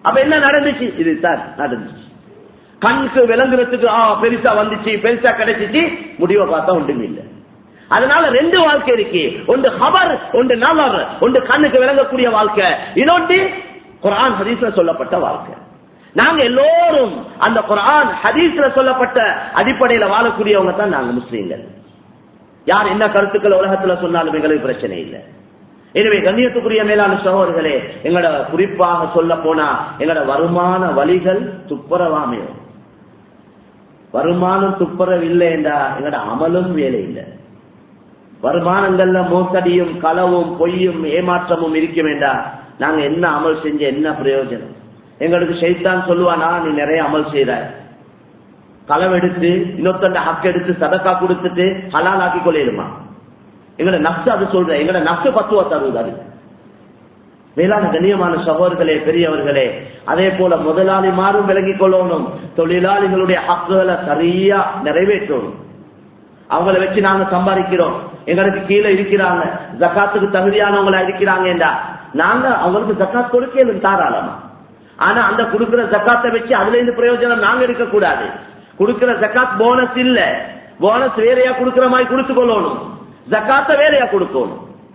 அப்ப என்ன நடந்துச்சு இதுதான் நடந்துச்சு கண்ணுக்கு விளங்குறதுக்கு ஆ பெருசா வந்துச்சு பெருசா கிடைச்சிச்சு முடிவை பார்த்தா ஒன்றும் இல்லை அதனால ரெண்டு வாழ்க்கை இருக்கு ஒன்று ஹபர் ஒன்று நவர் ஒன்று கண்ணுக்கு விளங்கக்கூடிய வாழ்க்கை இன்னொன்று குரான் ஹதீஸ்ல சொல்லப்பட்ட வாழ்க்கை நாங்க எல்லோரும் அந்த குரான் ஹதீஸ்ல சொல்லப்பட்ட அடிப்படையில வாழக்கூடியவங்க தான் நாங்க முஸ்லீம்கள் யார் என்ன கருத்துக்கள் உலகத்துல சொன்னாலும் எங்களுக்கு பிரச்சனை இல்லை எனவே கண்ணியத்துக்குரிய மேலான சகோதரர்களே எங்களோட குறிப்பாக சொல்ல போனா எங்களோட வருமான வழிகள் துப்புரவாமையும் வருமானம் துப்புரவு இல்லை என்றா எங்களோட அமலும் வேலை இல்லை வருமானங்கள்ல மோசடியும் களவும் பொய்யும் ஏமாற்றமும் இருக்கும் வேண்டா நாங்க என்ன அமல் செஞ்ச என்ன பிரயோஜனம் எங்களுக்கு ஷைத்தான் சொல்லுவானா நீ நிறைய அமல் செய்யற களவு எடுத்து இன்னொருத்தண்ட ஹக் எடுத்து சதக்கா கொடுத்துட்டு ஹலால் ஆக்கி கொள்ளிடுமா எங்களோட நப்சு அது சொல்ற எங்களோட நப்சு பத்துவா தருவது அது மேலான கண்ணியமான சகோதரர்களே பெரியவர்களே அதே போல முதலாளிமாரும் விளங்கிக் கொள்ளணும் தொழிலாளிகளுடைய ஹக்குகளை சரியா நிறைவேற்றணும் அவங்கள வச்சு நாங்க சம்பாதிக்கிறோம் எங்களுக்கு கீழே இருக்கிறாங்க ஜக்காத்துக்கு தகுதியானவங்களா இருக்கிறாங்க நாங்க அவங்களுக்கு ஜக்காத் கொடுக்கலும் தாராளமா ஆனா அந்த கொடுக்கிற ஜக்காத்தை வச்சு அதுல இருந்து பிரயோஜனம் நாங்க எடுக்க கூடாது கொடுக்கிற ஜக்காத் போனஸ் இல்ல போனஸ் வேறையா கொடுக்கிற மாதிரி கொடுத்து கொள்ளணும் ஜக்காத்த வேறையா கொடுக்கணும்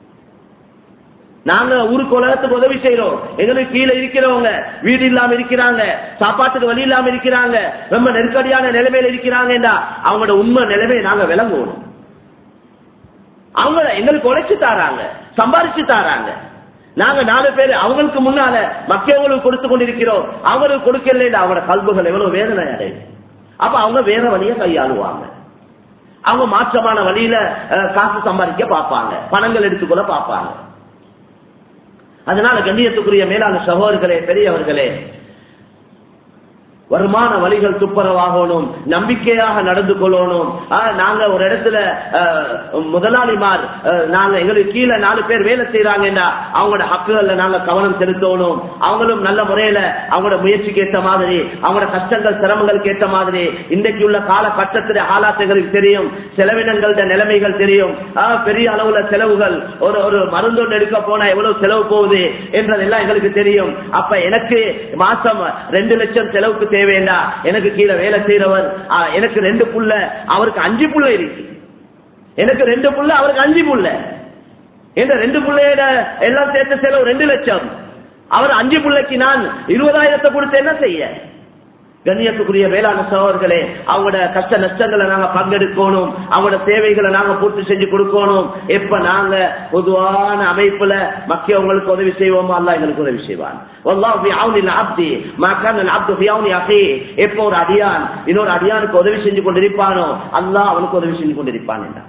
நாங்க ஊருக்கு உலகத்துக்கு உதவி செய்யறோம் எங்களுக்கு கீழே இருக்கிறவங்க வீடு இல்லாம இருக்கிறாங்க சாப்பாட்டுக்கு வழி இல்லாம இருக்கிறாங்க ரொம்ப நெருக்கடியான நிலைமையில இருக்கிறாங்கடா அவங்களோட உண்மை நிலைமையை நாங்க விளங்குவோம் அவங்க எங்களுக்கு உழைச்சு தாராங்க சம்பாரிச்சு தாராங்க நாங்க நாலு பேர் அவங்களுக்கு முன்னால மக்களுக்கு கொடுத்து கொண்டிருக்கிறோம் அவங்களுக்கு கொடுக்கல அவங்களோட கல்புகள் எவ்வளவு வேதனை அடையுது அப்ப அவங்க வேற வழிய கையாளுவாங்க அவங்க மாற்றமான வழியில காசு சம்பாதிக்க பார்ப்பாங்க பணங்கள் எடுத்துக்கொள்ள பார்ப்பாங்க அதனால கண்ணியத்துக்குரிய மேலான சகோதரர்களே பெரியவர்களே வருமான வழிகள் துப்புரவாகணும் நம்பிக்கையாக நடந்து கொள்ளணும் நாங்க ஒரு இடத்துல முதலாளிமார் நாங்க எங்களுக்கு கீழே நாலு பேர் வேலை செய்யறாங்கன்னா அவங்களோட ஹக்குகள்ல நாங்க கவனம் செலுத்தணும் அவங்களும் நல்ல முறையில அவங்களோட முயற்சிக்கு ஏற்ற மாதிரி அவங்களோட கஷ்டங்கள் சிரமங்களுக்கு ஏற்ற மாதிரி இன்றைக்கு உள்ள காலகட்டத்தில ஆலாசங்களுக்கு தெரியும் செலவினங்களோட நிலைமைகள் தெரியும் பெரிய அளவுல செலவுகள் ஒரு ஒரு மருந்து எடுக்க போனா எவ்வளவு செலவு போகுது என்றதெல்லாம் எங்களுக்கு தெரியும் அப்ப எனக்கு மாசம் ரெண்டு லட்சம் செலவுக்கு தேவையா எனக்கு கீழே வேலை செய்யறவர் எனக்கு ரெண்டு புள்ள அவருக்கு அஞ்சு புள்ள இருக்கு எனக்கு ரெண்டு புள்ள அவருக்கு அஞ்சு புள்ள இந்த ரெண்டு புள்ளையோட எல்லாம் சேர்த்து செலவு ரெண்டு லட்சம் அவர் அஞ்சு புள்ளைக்கு நான் இருபதாயிரத்தை கொடுத்து என்ன செய்ய கண்ணியத்துக்குரிய வேளாண் சகோதரர்களே அவங்களோட கஷ்ட நஷ்டங்களை நாங்க பங்கெடுக்கணும் அவங்களோட தேவைகளை நாங்க பூர்த்தி செஞ்சு கொடுக்கணும் எப்ப நாங்க பொதுவான அமைப்புல மக்கியவங்களுக்கு உதவி செய்வோமோ அல்ல எங்களுக்கு உதவி செய்வான் எப்போ ஒரு அடியான் இன்னொரு அடியானுக்கு உதவி செஞ்சு கொண்டிருப்பானோ அல்லாஹ் அவனுக்கு உதவி செஞ்சு கொண்டிருப்பான் என்றான்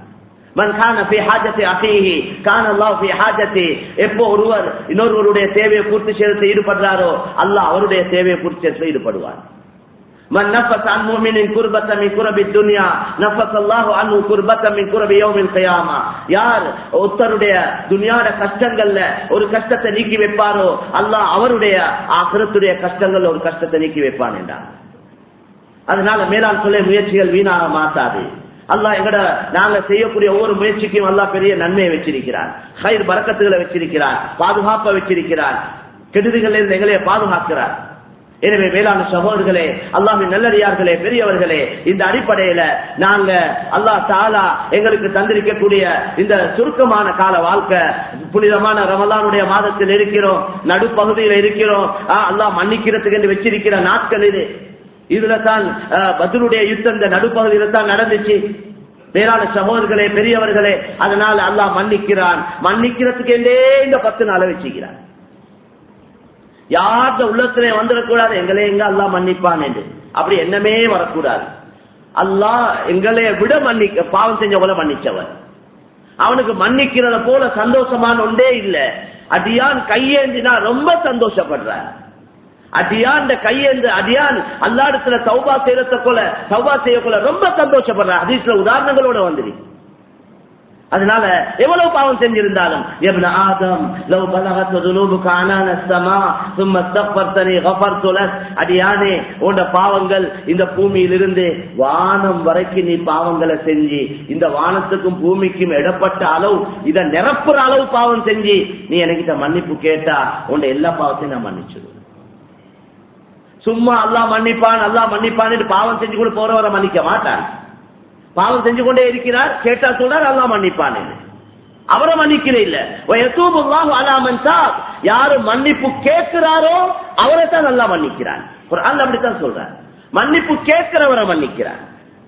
எப்போ ஒருவர் இன்னொருவருடைய தேவையை பூர்த்தி செய்யறதுல ஈடுபடுறாரோ அல்லாஹ் அவருடைய தேவையை பூர்த்தி செய்யறதுல ஈடுபடுவார் من نفس عن مؤمن كربة من كرب الدنيا نفس الله عنه كربة من كرب يوم القيامة யார் ஒருத்தருடைய துனியாட கஷ்டங்கள்ல ஒரு கஷ்டத்தை நீக்கி வைப்பாரோ அல்லாஹ் அவருடைய ஆகிரத்துடைய கஷ்டங்கள்ல ஒரு கஷ்டத்தை நீக்கி வைப்பான் என்றார் அதனால மேலாண் சொல்ல முயற்சிகள் வீணாக மாட்டாது அல்லா எங்கட நாங்க செய்யக்கூடிய ஒவ்வொரு முயற்சிக்கும் அல்லா பெரிய நன்மையை வச்சிருக்கிறார் ஹைர் பறக்கத்துகளை வச்சிருக்கிறார் பாதுகாப்பை வச்சிருக்கிறார் கெடுதிகள் இருந்து எங்களையே பாதுகாக்கிறார் எனவே வேளாண் சகோதரர்களே அல்லாமின் நல்லடியார்களே பெரியவர்களே இந்த அடிப்படையில நாங்க அல்லாஹ் தாலா எங்களுக்கு தந்திருக்கக்கூடிய இந்த சுருக்கமான கால வாழ்க்கை புனிதமான ரமலானுடைய மாதத்தில் இருக்கிறோம் நடுப்பகுதியில் இருக்கிறோம் அல்லாஹ் மன்னிக்கிறதுக்கு என்று வச்சிருக்கிற நாட்கள் இது இதுல தான் பதிலுடைய யுத்தம் இந்த நடுப்பகுதியில தான் நடந்துச்சு வேளாண் சகோதரர்களே பெரியவர்களே அதனால அல்லாஹ் மன்னிக்கிறான் மன்னிக்கிறதுக்கு என்றே இந்த பத்து நாளை வச்சுக்கிறான் யார்த உள்ளத்திலே வந்துடக்கூடாது எங்களே எங்க அல்லா மன்னிப்பான் என்று அப்படி என்னமே வரக்கூடாது அல்லாஹ் எங்களைய விட மன்னிக்க பாவம் செஞ்சவங்கள மன்னிச்சவன் அவனுக்கு மன்னிக்கிறத போல சந்தோஷமான ஒன்றே இல்ல அடியான் கையேந்தினா ரொம்ப சந்தோஷப்படுறான் அடியான் கையேந்து அடியான் அல்லாடத்துல சௌபா செய்யறத போல சௌபா செய்ய போல ரொம்ப சந்தோஷப்படுறான் அதீஸ்ல உதாரணங்களோட வந்துருக்கு அதனால எவ்வளவு பாவம் செஞ்சிருந்தாலும் எப்ன ஆதம் லவ் பலகத் ذنوبك عنان السماء ثم استغفرتني غفرت لك அடியானே உன்ட பாவங்கள் இந்த பூமியிலிருந்து வானம் வரைக்கும் நீ பாவங்களை செஞ்சு இந்த வானத்துக்கும் பூமிக்கும் இடப்பட்ட அளவு இத நிரப்புற அளவு பாவம் செஞ்சு நீ என்கிட்ட மன்னிப்பு கேட்டா உன்ட எல்லா பாவத்தையும் நான் மன்னிச்சிடுவேன் சும்மா அல்லா மன்னிப்பான் அல்லா மன்னிப்பான் பாவம் செஞ்சு கூட போறவரை மன்னிக்க மாட்டான் பாவம் செஞ்சு கொண்டே இருக்கிறார் கேட்டா சொல்றார் அல்லா மன்னிப்பான் அவரை மன்னிக்கல இல்ல அலாமன் சாப் யாரு மன்னிப்பு கேட்கிறாரோ அவரை தான் நல்லா மன்னிக்கிறான் அல்ல அப்படித்தான் சொல்றார் மன்னிப்பு கேட்கிறவரை மன்னிக்கிறார்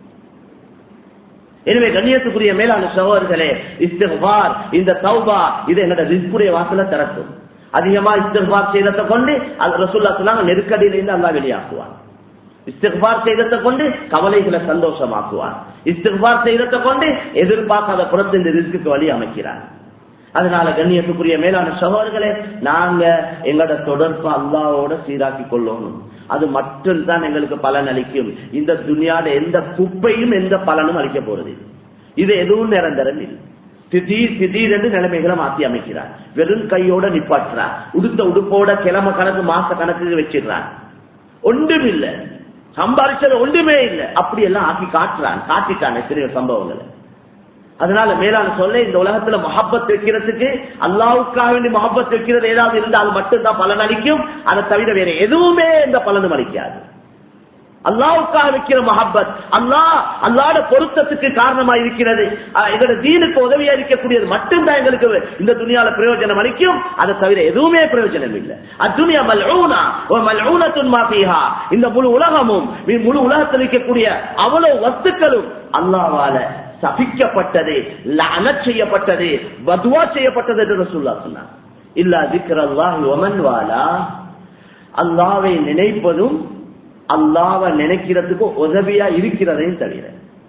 எனவே கண்ணியத்துக்குரிய மேலான சகோதரர்களே இஸ்திஃபார் இந்த தௌபா இது என்னோட ரிஸ்குடைய வாசல திறக்கும் அதிகமா இஸ்திஃபார் செய்ததை கொண்டு அது ரசூல்லா சொன்னாங்க நெருக்கடியிலிருந்து அல்லா வெளியாக்குவான் இஸ்திஃபார் செய்ததை கொண்டு கவலைகளை சந்தோஷமாக்குவான் இஸ்திஃபார் செய்ததை கொண்டு எதிர்பார்க்காத புறத்து இந்த ரிஸ்க்கு வழி அமைக்கிறான் அதனால கண்ணியத்துக்குரிய மேலான சகோதரர்களே நாங்க எங்களோட தொடர்பு அல்லாவோட சீராக்கி கொள்ளணும் அது மட்டும்தான் எங்களுக்கு பலன் அளிக்கும் இந்த துணியாட எந்த குப்பையும் எந்த பலனும் அளிக்க போறது இது எதுவும் நிரந்தரம் இல்லை திடீர் திடீரென்று நிலைமைகளை மாற்றி அமைக்கிறார் வெறும் கையோட நிப்பாட்டுறார் உடுத்த உடுப்போட கிழமை கணக்கு மாச கணக்கு வச்சிடுறார் ஒன்றும் இல்லை சம்பாதிச்சது ஒன்றுமே இல்லை அப்படி எல்லாம் ஆக்கி காட்டுறான் காட்டிட்டான் எத்தனையோ சம்பவங்களை அதனால மேலான சொல்ல இந்த உலகத்துல மஹப்பத் வைக்கிறதுக்கு அல்லாவுக்காக வேண்டி மஹப்பத் வைக்கிறது ஏதாவது இருந்தால் மட்டும்தான் பலன் அளிக்கும் அதை தவிர வேற எதுவுமே இந்த பலனும் அளிக்காது அல்லாவுக்காக வைக்கிற மஹப்பத் அல்லா அல்லாட பொருத்தத்துக்கு காரணமா இருக்கிறது எங்களோட தீனுக்கு உதவியா இருக்கக்கூடியது மட்டும்தான் எங்களுக்கு இந்த துணியால பிரயோஜனம் அளிக்கும் அதை தவிர எதுவுமே பிரயோஜனம் இல்லை அத்துனியா மல்ஊனா ஓ மல்ஊனத்துன் மாஃபிஹா இந்த முழு உலகமும் முழு உலகத்தில் இருக்கக்கூடிய அவ்வளவு வஸ்துக்களும் அல்லாவால சபிக்கப்பட்டது லன செய்யப்பட்டது வதுவா செய்யப்பட்டது என்று சொல்லா சொன்னார் இல்லா திக்ர அல்லாஹ் ஒமன் வாலா அல்லாவை நினைப்பதும் அல்லாவை நினைக்கிறதுக்கு உதவியா இருக்கிறதையும் தவிர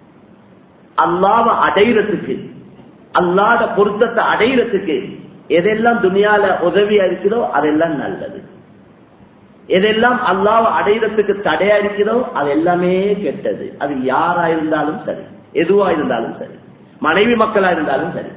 அல்லாவை அடையிறதுக்கு அல்லாத பொருத்தத்தை அடையிறதுக்கு எதெல்லாம் துணியால உதவியா இருக்கிறதோ அதெல்லாம் நல்லது எதெல்லாம் அல்லாவை அடையிறதுக்கு தடையா இருக்கிறதோ அது எல்லாமே கெட்டது அது யாரா இருந்தாலும் சரி எதுவா இருந்தாலும் சரி மனைவி மக்களா இருந்தாலும் சரி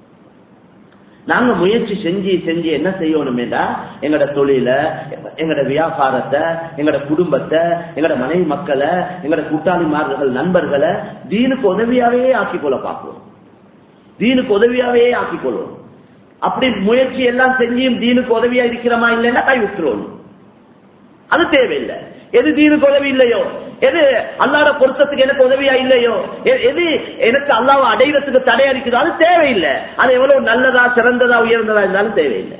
நாங்க முயற்சி செஞ்சு செஞ்சு என்ன செய்யணுமேடா எங்கட தொழில எங்கட வியாபாரத்தை எங்கட குடும்பத்தை எங்கட மனைவி மக்களை எங்கட கூட்டாளிமார்கள் நண்பர்களை தீனுக்கு உதவியாவே ஆக்கிக்கொள்ள பார்ப்போம் தீனுக்கு உதவியாவே ஆக்கிக்கொள்வோம் அப்படி முயற்சி எல்லாம் செஞ்சியும் தீனுக்கு உதவியா இருக்கிறோமா இல்லைன்னா கை விட்டுருவோம் அது தேவையில்லை எது தீனுக்கு உதவி இல்லையோ எது அல்லாட பொருத்தத்துக்கு எனக்கு உதவியா இல்லையோ எது எனக்கு அல்லாவை அடையிறதுக்கு தடையா இருக்குதோ அது தேவையில்லை அது எவ்வளவு நல்லதா சிறந்ததா உயர்ந்ததா இருந்தாலும் தேவையில்லை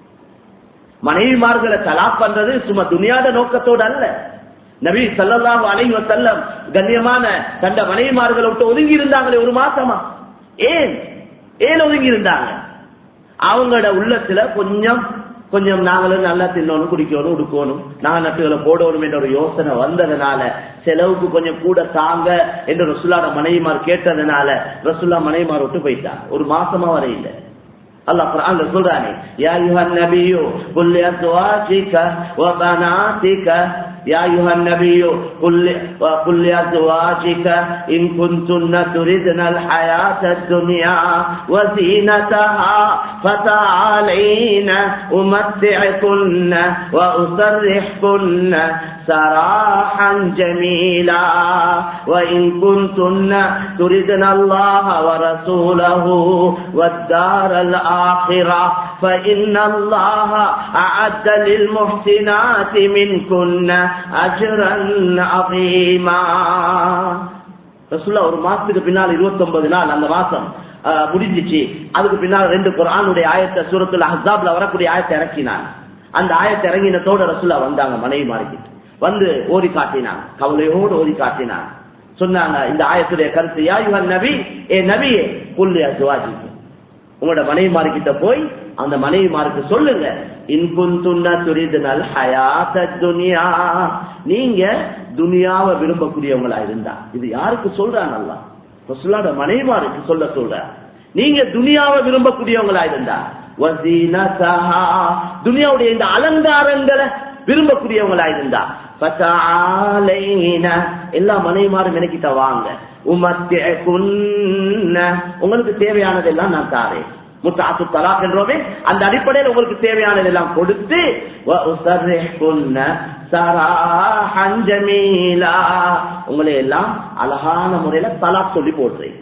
மனைவிமார்களை தலா பண்றது சும்மா துணியாத நோக்கத்தோடு அல்ல நபி சல்லாஹு அலைவ செல்லம் கண்ணியமான தந்த மனைவிமார்களை விட்டு ஒதுங்கி இருந்தாங்களே ஒரு மாசமா ஏன் ஏன் ஒதுங்கி இருந்தாங்க அவங்களோட உள்ளத்துல கொஞ்சம் கொஞ்சம் நாங்களும் நல்லா தின்னணும் குடிக்கணும் உடுக்கணும் நாங்க நட்டுகளை போடணும் என்ற ஒரு யோசனை வந்ததுனால செலவுக்கு கொஞ்சம் கூட தாங்க என்று ரசுல்லாட மனைவிமார் கேட்டதுனால ரசுல்லா மனைவிமார் விட்டு போயிட்டாங்க ஒரு மாசமா வர இல்லை அல்லாஹ் குர்ஆன்ல சொல்றானே யா அய்யுஹன் நபியு குல் லிஅஸ்வாஜிக வ பனாதிக يا أيها النبي قل قل لأزواجك إن كنتن تردن الحياة الدنيا وزينتها فتعالين أمتعكن وأسرحكن سراحا جميلا وإن كنتن تردن الله ورسوله والدار الآخرة فإن الله أعد للمحسنات منكن أجرا عظيما ரசுல்லா ஒரு மாசத்துக்கு பின்னால் இருபத்தி ஒன்பது நாள் அந்த மாசம் முடிஞ்சிச்சு அதுக்கு பின்னால் ரெண்டு குரானுடைய ஆயத்தை சூரத்துல ஹசாப்ல வரக்கூடிய ஆயத்தை இறக்கினான் அந்த ஆயத்தை இறங்கினத்தோட ரசுல்லா வந்தாங்க மனைவி மாறிக்கிட்டு வந்து ஓதி காட்டினாங்க கவலையோடு ஓதி காட்டினாங்க சொன்னாங்க இந்த ஆயத்துடைய கருத்து யா யுவன் நபி ஏ நபியே புல்லு அசுவாஜிக்கு உங்களோட மனைவிமாரு கிட்ட போய் அந்த மனைவிமாருக்கு சொல்லுங்க இன்புந்துன்னா துரிதுனல் ஹயாத்த துனியா நீங்க துனியாவை விரும்பக்கூடியவங்களா இருந்தா இது யாருக்கு சொல்றான் அல்லா ரசுல்லாட மனைவிமாருக்கு சொல்ல சொல்ற நீங்க துனியாவை விரும்பக்கூடியவங்களா இருந்தா துனியாவுடைய இந்த அலங்காரங்களை விரும்பக்கூடியவங்களா இருந்தா எல்லா மனைவிமாரும் எனக்கிட்ட வாங்க உங்களுக்கு தேவையானதெல்லாம் நான் தாரேன் முத்தாசு தலாக் என்றோமே அந்த அடிப்படையில் உங்களுக்கு தேவையானதெல்லாம் கொடுத்து உங்களை எல்லாம் அழகான முறையில தலாக் சொல்லி போடுறேன்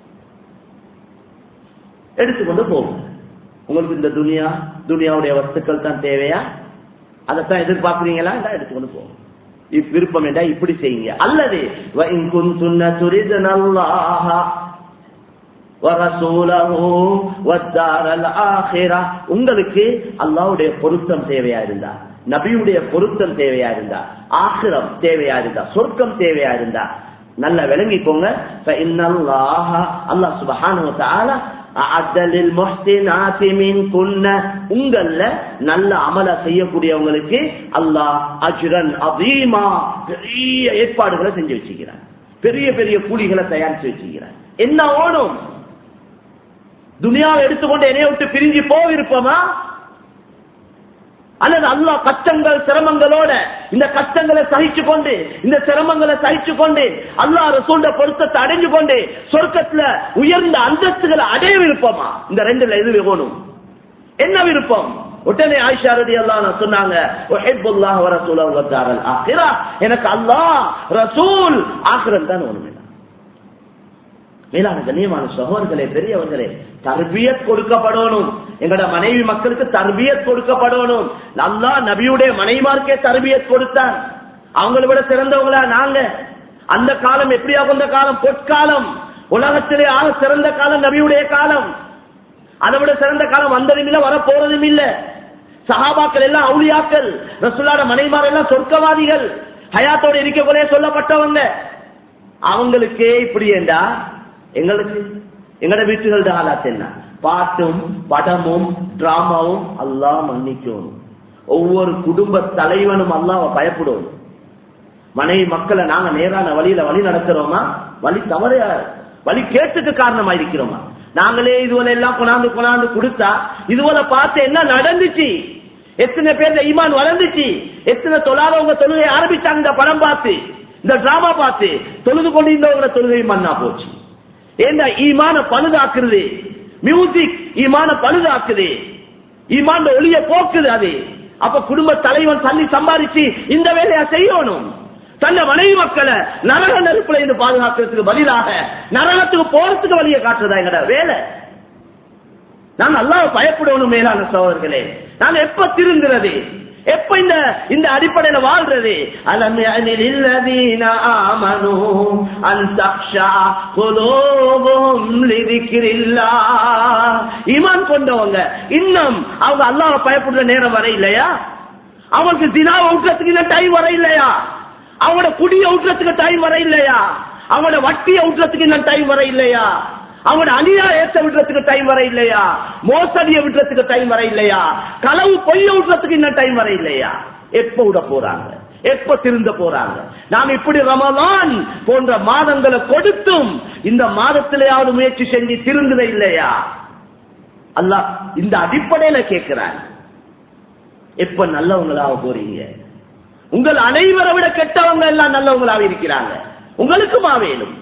எடுத்துக்கொண்டு போகும் உங்களுக்கு இந்த துனியா துனியாவுடைய வஸ்துக்கள் தான் தேவையா அதைத்தான் எதிர்பார்க்குறீங்களா எடுத்துக்கொண்டு போகும் இப் விருப்பம் என்றா இப்படி செய்யுங்க அல்லது وَإِن كُنتُنَّ تُرِدْنَ اللَّهَ وَرَسُولَهُ وَالدَّارَ الْآخِرَةَ உங்களுக்கு அல்லாஹ்வுடைய பொருத்தம் தேவையா இருந்தா நபியுடைய பொருத்தம் தேவையா இருந்தா ஆகிரம் தேவையா இருந்தா சொர்க்கம் தேவையா இருந்தா நல்லா விளங்கிக்கோங்க فَإِنَّ اللَّهَ அல்லாஹ் சுப்ஹானஹு வ தஆலா أعد للمحسنات منكن உங்கள நல்ல அமல செய்யக்கூடியவங்களுக்கு அல்லாஹ் அஜ்ரன் அதீமா பெரிய ஏற்பாடுகளை செஞ்சு வச்சுக்கிறார் பெரிய பெரிய கூலிகளை தயாரிச்சு வச்சுக்கிறார் என்ன ஓடும் துனியாவை எடுத்துக்கொண்டு என்னைய விட்டு பிரிஞ்சு போவிருப்போமா அல்லது அல்லா கஷ்டங்கள் சிரமங்களோட இந்த கஷ்டங்களை சகிச்சு கொண்டு இந்த சிரமங்களை சகிச்சு கொண்டு அல்லா ரசூண்ட பொருத்தத்தை அடைஞ்சு கொண்டு சொர்க்கத்துல உயர்ந்த அந்தஸ்துகளை அடைய விருப்பமா இந்த ரெண்டுல எது வேணும் என்ன விருப்பம் உடனே ஆயிஷா ரதி அல்லாஹ் சொன்னாங்க "உஹிப்புல்லாஹ் வ ரசூலஹு வ தாரல் ஆখিরা." எனக்கு அல்லாஹ் ரசூல் ஆகிரம் தான் ஒண்ணுமே மேலான கண்ணியமான சகோதரர்களே பெரியவர்களே தர்பியத் கொடுக்கப்படணும் எங்கட மனைவி மக்களுக்கு தர்பியத் கொடுக்கப்படணும் நல்லா நபியுடைய மனைவிமார்க்கே தர்பியத் கொடுத்தார் அவங்களை விட சிறந்தவங்களா நாங்க அந்த காலம் எப்படியா கொண்ட காலம் பொற்காலம் உலகத்திலே ஆக சிறந்த காலம் நபியுடைய காலம் அதை விட சிறந்த காலம் வந்ததும் இல்ல வர போறதும் இல்ல சஹாபாக்கள் எல்லாம் அவுளியாக்கள் ரசுல்லாட மனைமார் எல்லாம் சொர்க்கவாதிகள் ஹயாத்தோட இருக்கக்குள்ளே சொல்லப்பட்டவங்க அவங்களுக்கே இப்படி என்றா எங்களுக்கு எங்கட வீட்டுகளோட ஆளாத்து என்ன பாட்டும் படமும் டிராமாவும் அல்லாஹ் மன்னிக்கணும் ஒவ்வொரு குடும்ப தலைவனும் அல்லாஹ் பயப்படும் மனைவி மக்களை நாங்க நேரான வழியில வழி நடத்துறோமா வழி தவறையா வழி கேட்டுக்கு காரணமா இருக்கிறோமா நாங்களே இதுவரை எல்லாம் கொண்டாந்து கொண்டாந்து கொடுத்தா இதுவரை பார்த்து என்ன நடந்துச்சு எத்தனை பேர் ஈமான் வளர்ந்துச்சு எத்தனை தொழாதவங்க தொழுகை ஆரம்பிச்சாங்க இந்த படம் பார்த்து இந்த டிராமா பார்த்து தொழுது கொண்டிருந்தவங்க தொழுகை மண்ணா போச்சு ஏண்டா ஈமான பழுதாக்குறது மியூசிக் ஈமான பழுதாக்குது ஈமான் ஒளிய போக்குது அது அப்ப குடும்ப தலைவன் தள்ளி சம்பாதிச்சு இந்த வேலையா செய்யணும் தன்னை மனைவி மக்களை நரக நெருப்புல இருந்து பாதுகாக்கிறதுக்கு பதிலாக நரகத்துக்கு போறதுக்கு வழியை காட்டுறதா எங்கட வேலை நாங்க அல்லாஹ் பயப்படணும் மேலான சோதர்களே நாங்க எப்ப திருந்துறது எப்ப இந்த இந்த அடிப்படையில வாழ்றது அலம் யஅனில் இல்லதீன ஆமனு அன் தக்ஷா குலூபுஹும் லிதிக்ரில்லாஹ் ஈமான் கொண்டவங்க இன்னும் அவங்க அல்லாஹ் பயப்படுற நேரம் வர இல்லையா அவங்களுக்கு தினா ஊற்றத்துக்கு இன்னும் டைம் வர இல்லையா அவங்களோட குடிய ஊற்றத்துக்கு டைம் வர இல்லையா அவங்களோட வட்டிய ஊற்றத்துக்கு இன்னும் டைம் வர இல்லையா அவங்களோட அநியாயத்தை விடுறதுக்கு டைம் வர இல்லையா மோசடிய விடுறதுக்கு டைம் வர இல்லையா களவு பொய்ய விடுறதுக்கு இன்னும் டைம் வர இல்லையா எப்ப விட போறாங்க எப்ப திருந்த போறாங்க நாம் இப்படி ரமலான் போன்ற மாதங்களை கொடுத்தும் இந்த மாதத்திலேயாவது முயற்சி செஞ்சு திருந்துத இல்லையா அல்லாஹ் இந்த அடிப்படையில கேட்கிறான் எப்ப நல்லவங்களாக போறீங்க உங்கள் அனைவரை விட கெட்டவங்க எல்லாம் நல்லவங்களாக இருக்கிறாங்க உங்களுக்குமா வேணும்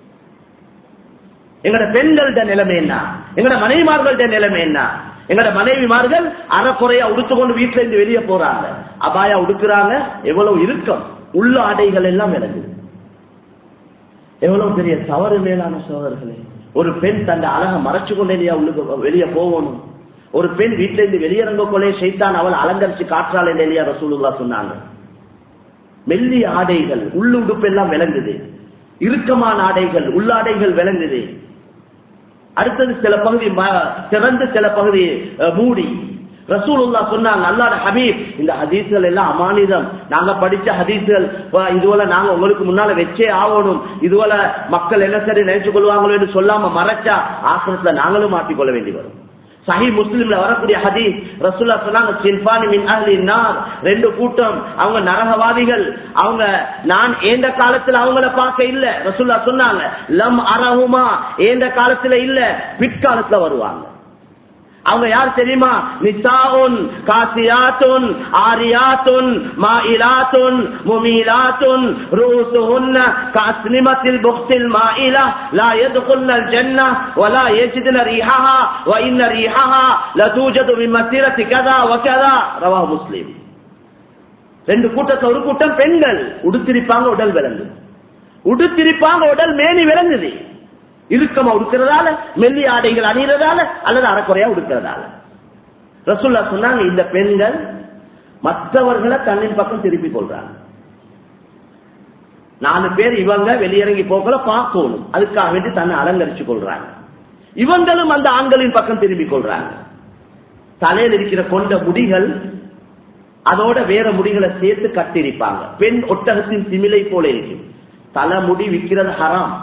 எங்கட பெண்கள்ட நிலைமை என்ன எங்கட மனைவிமார்கள்ட நிலைமை என்ன எங்கட மனைவிமார்கள் அறக்குறையா உடுத்துக்கொண்டு வீட்டுல இருந்து வெளியே போறாங்க அபாயா உடுக்குறாங்க எவ்வளவு இருக்கும் உள்ள ஆடைகள் எல்லாம் விளங்குது எவ்வளவு பெரிய தவறு மேலான சோதர்களே ஒரு பெண் தன் அழக மறைச்சு கொண்டே உள்ளுக்கு வெளியே போகணும் ஒரு பெண் வீட்டுல இருந்து வெளியிறங்க கொள்ளே செய்தான் அவள் அலங்கரிச்சு காற்றால் இல்லையா ரசூலுல்லா சொன்னாங்க மெல்லிய ஆடைகள் உள்ளுடுப்பு எல்லாம் விளங்குது இறுக்கமான ஆடைகள் உள்ளாடைகள் விளங்குது அடுத்தது சில பகுதி ம- சிறந்து சில பகுதி அஹ், மூடி ரசூலுல்லா சொன்னாங்க அல்லாட ஹபீப் இந்த ஹதீஸ்கள் எல்லாம் அமானிதம் நாங்க படிச்ச ஹதீஸ்கள் அஹ், இதுவரை நாங்க உங்களுக்கு முன்னால வச்சே ஆகணும் இதுவரை மக்கள் என்ன சரி நினைச்சு கொள்வாங்களோ என்று சொல்லாம மறைச்சா ஆசிரத்துல நாங்களும் மாட்டிக்கொள்ள வேண்டி வரும் சஹி முஸ்லிம்ல வரக்கூடிய ஹதீஸ் ரசூல்லா சொன்னாங்க சின்பானி மின் அஹ்லி நார் ரெண்டு கூட்டம் அவங்க நரகவாதிகள் அவங்க நான் ஏந்த காலத்துல அவங்கள பார்க்க இல்ல ரசூல்லா சொன்னாங்க லம் அரஹுமா ஏந்த காலத்துல இல்ல பிற்காலத்துல வருவாங்க அவங்க யார் தெரியுமா நிசாவுன் காசியாத்துன் ஆரியாத்துன் மாயிலாத்துன் முமீலாத்துன் ரூசுஹுன்ன காஸ்னிமத்தில் புக்தில் மாயிலா லா யதுகுல்னல் ஜன்னah ولا يجدن ريحها وان ريحها لتوجد من مسيره كذا وكذا رواه مسلم ரெண்டு கூட்டத்தை ஒரு கூட்டம் பெண்கள் உடுத்திருப்பாங்க உடல் விளங்கு உடுத்திருப்பாங்க உடல் மேனி விளங்குது இறுக்கமா உடுக்கிறதால மெல்லி ஆடைகள் அணிகிறதால அல்லது அறக்குறையா உடுக்கிறதால ரசூல்லா சொன்னாங்க இந்த பெண்கள் மற்றவர்களை தன்னின் பக்கம் திருப்பிக் கொள்றாங்க நாலு பேர் இவங்க வெளியிறங்கி போக்கல பார்க்கணும் அதுக்காக வேண்டி தன்னை அலங்கரிச்சு கொள்றாங்க இவங்களும் அந்த ஆண்களின் பக்கம் திரும்பிக் கொள்றாங்க தலையில் இருக்கிற கொண்ட முடிகள் அதோட வேற முடிகளை சேர்த்து கட்டிருப்பாங்க பெண் ஒட்டகத்தின் சிமிலை போல இருக்கும் தலைமுடி விற்கிறது ஹராம்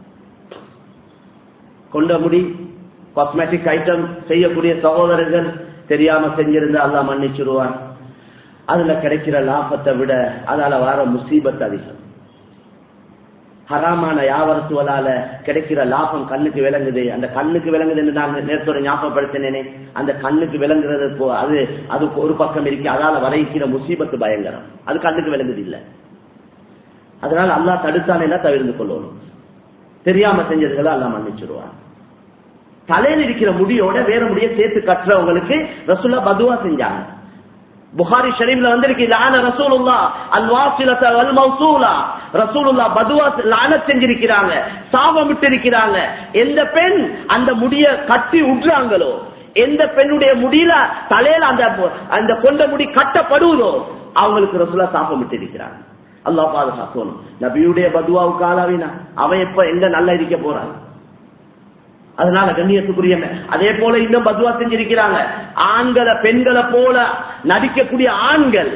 கொண்ட முடி காஸ்மெட்டிக் ஐட்டம் செய்யக்கூடிய சகோதரர்கள் தெரியாம செஞ்சிருந்தா அல்லா மன்னிச்சிருவான் அதுல கிடைக்கிற லாபத்தை விட அதால வர முசீபத் அதிகம் ஹராமான வியாபாரத்துவலால கிடைக்கிற லாபம் கண்ணுக்கு விளங்குது அந்த கண்ணுக்கு விளங்குதுன்னு நான் நேரத்தோட ஞாபகப்படுத்தினேனே அந்த கண்ணுக்கு விளங்குறது போ- அது அது ஒரு பக்கம் இருக்கு அதால வரைக்கிற முசீபத்து பயங்கரம் அது கண்ணுக்கு விளங்குது இல்ல அதனால அல்லாஹ் தடுத்தானேன்னா தவிர்த்து கொள்ளணும் தெரியாம செஞ்சதுகளை அல்லாஹ் மன்னிச்சிருவான் தலையில் இருக்கிற முடியோட வேற முடிய சேர்த்து கட்டுறவங்களுக்கு ரசூல்லா பதுவா செஞ்சாங்க புகாரி ஷரீஃப்ல வந்திருக்கு லான ரசூலுல்லா அல் வாசிலத வல் மௌசூலா ரசூலுல்லா பதுவா லானத் செஞ்சிருக்கிறாங்க சாபமிட்டு இருக்கிறாங்க எந்த பெண் அந்த முடிய கட்டி விடுறாங்களோ எந்த பெண்ணுடைய முடியல தலையில அந்த அந்த கொண்ட முடி கட்டப்படுவதோ அவங்களுக்கு ரசூலா சாபமிட்டு இருக்கிறாங்க அல்லாஹ் பாதுகாக்கணும் நபியுடைய பதுவாவுக்கு ஆளாவினா அவன் எப்ப எங்க நல்லா இருக்க போறான் அதனால கண்ணியத்துக்குரிய அதே போல இன்னும் பதுவா செஞ்சிருக்கிறாங்க ஆண்களை பெண்களை போல நடிக்கக்கூடிய ஆண்கள்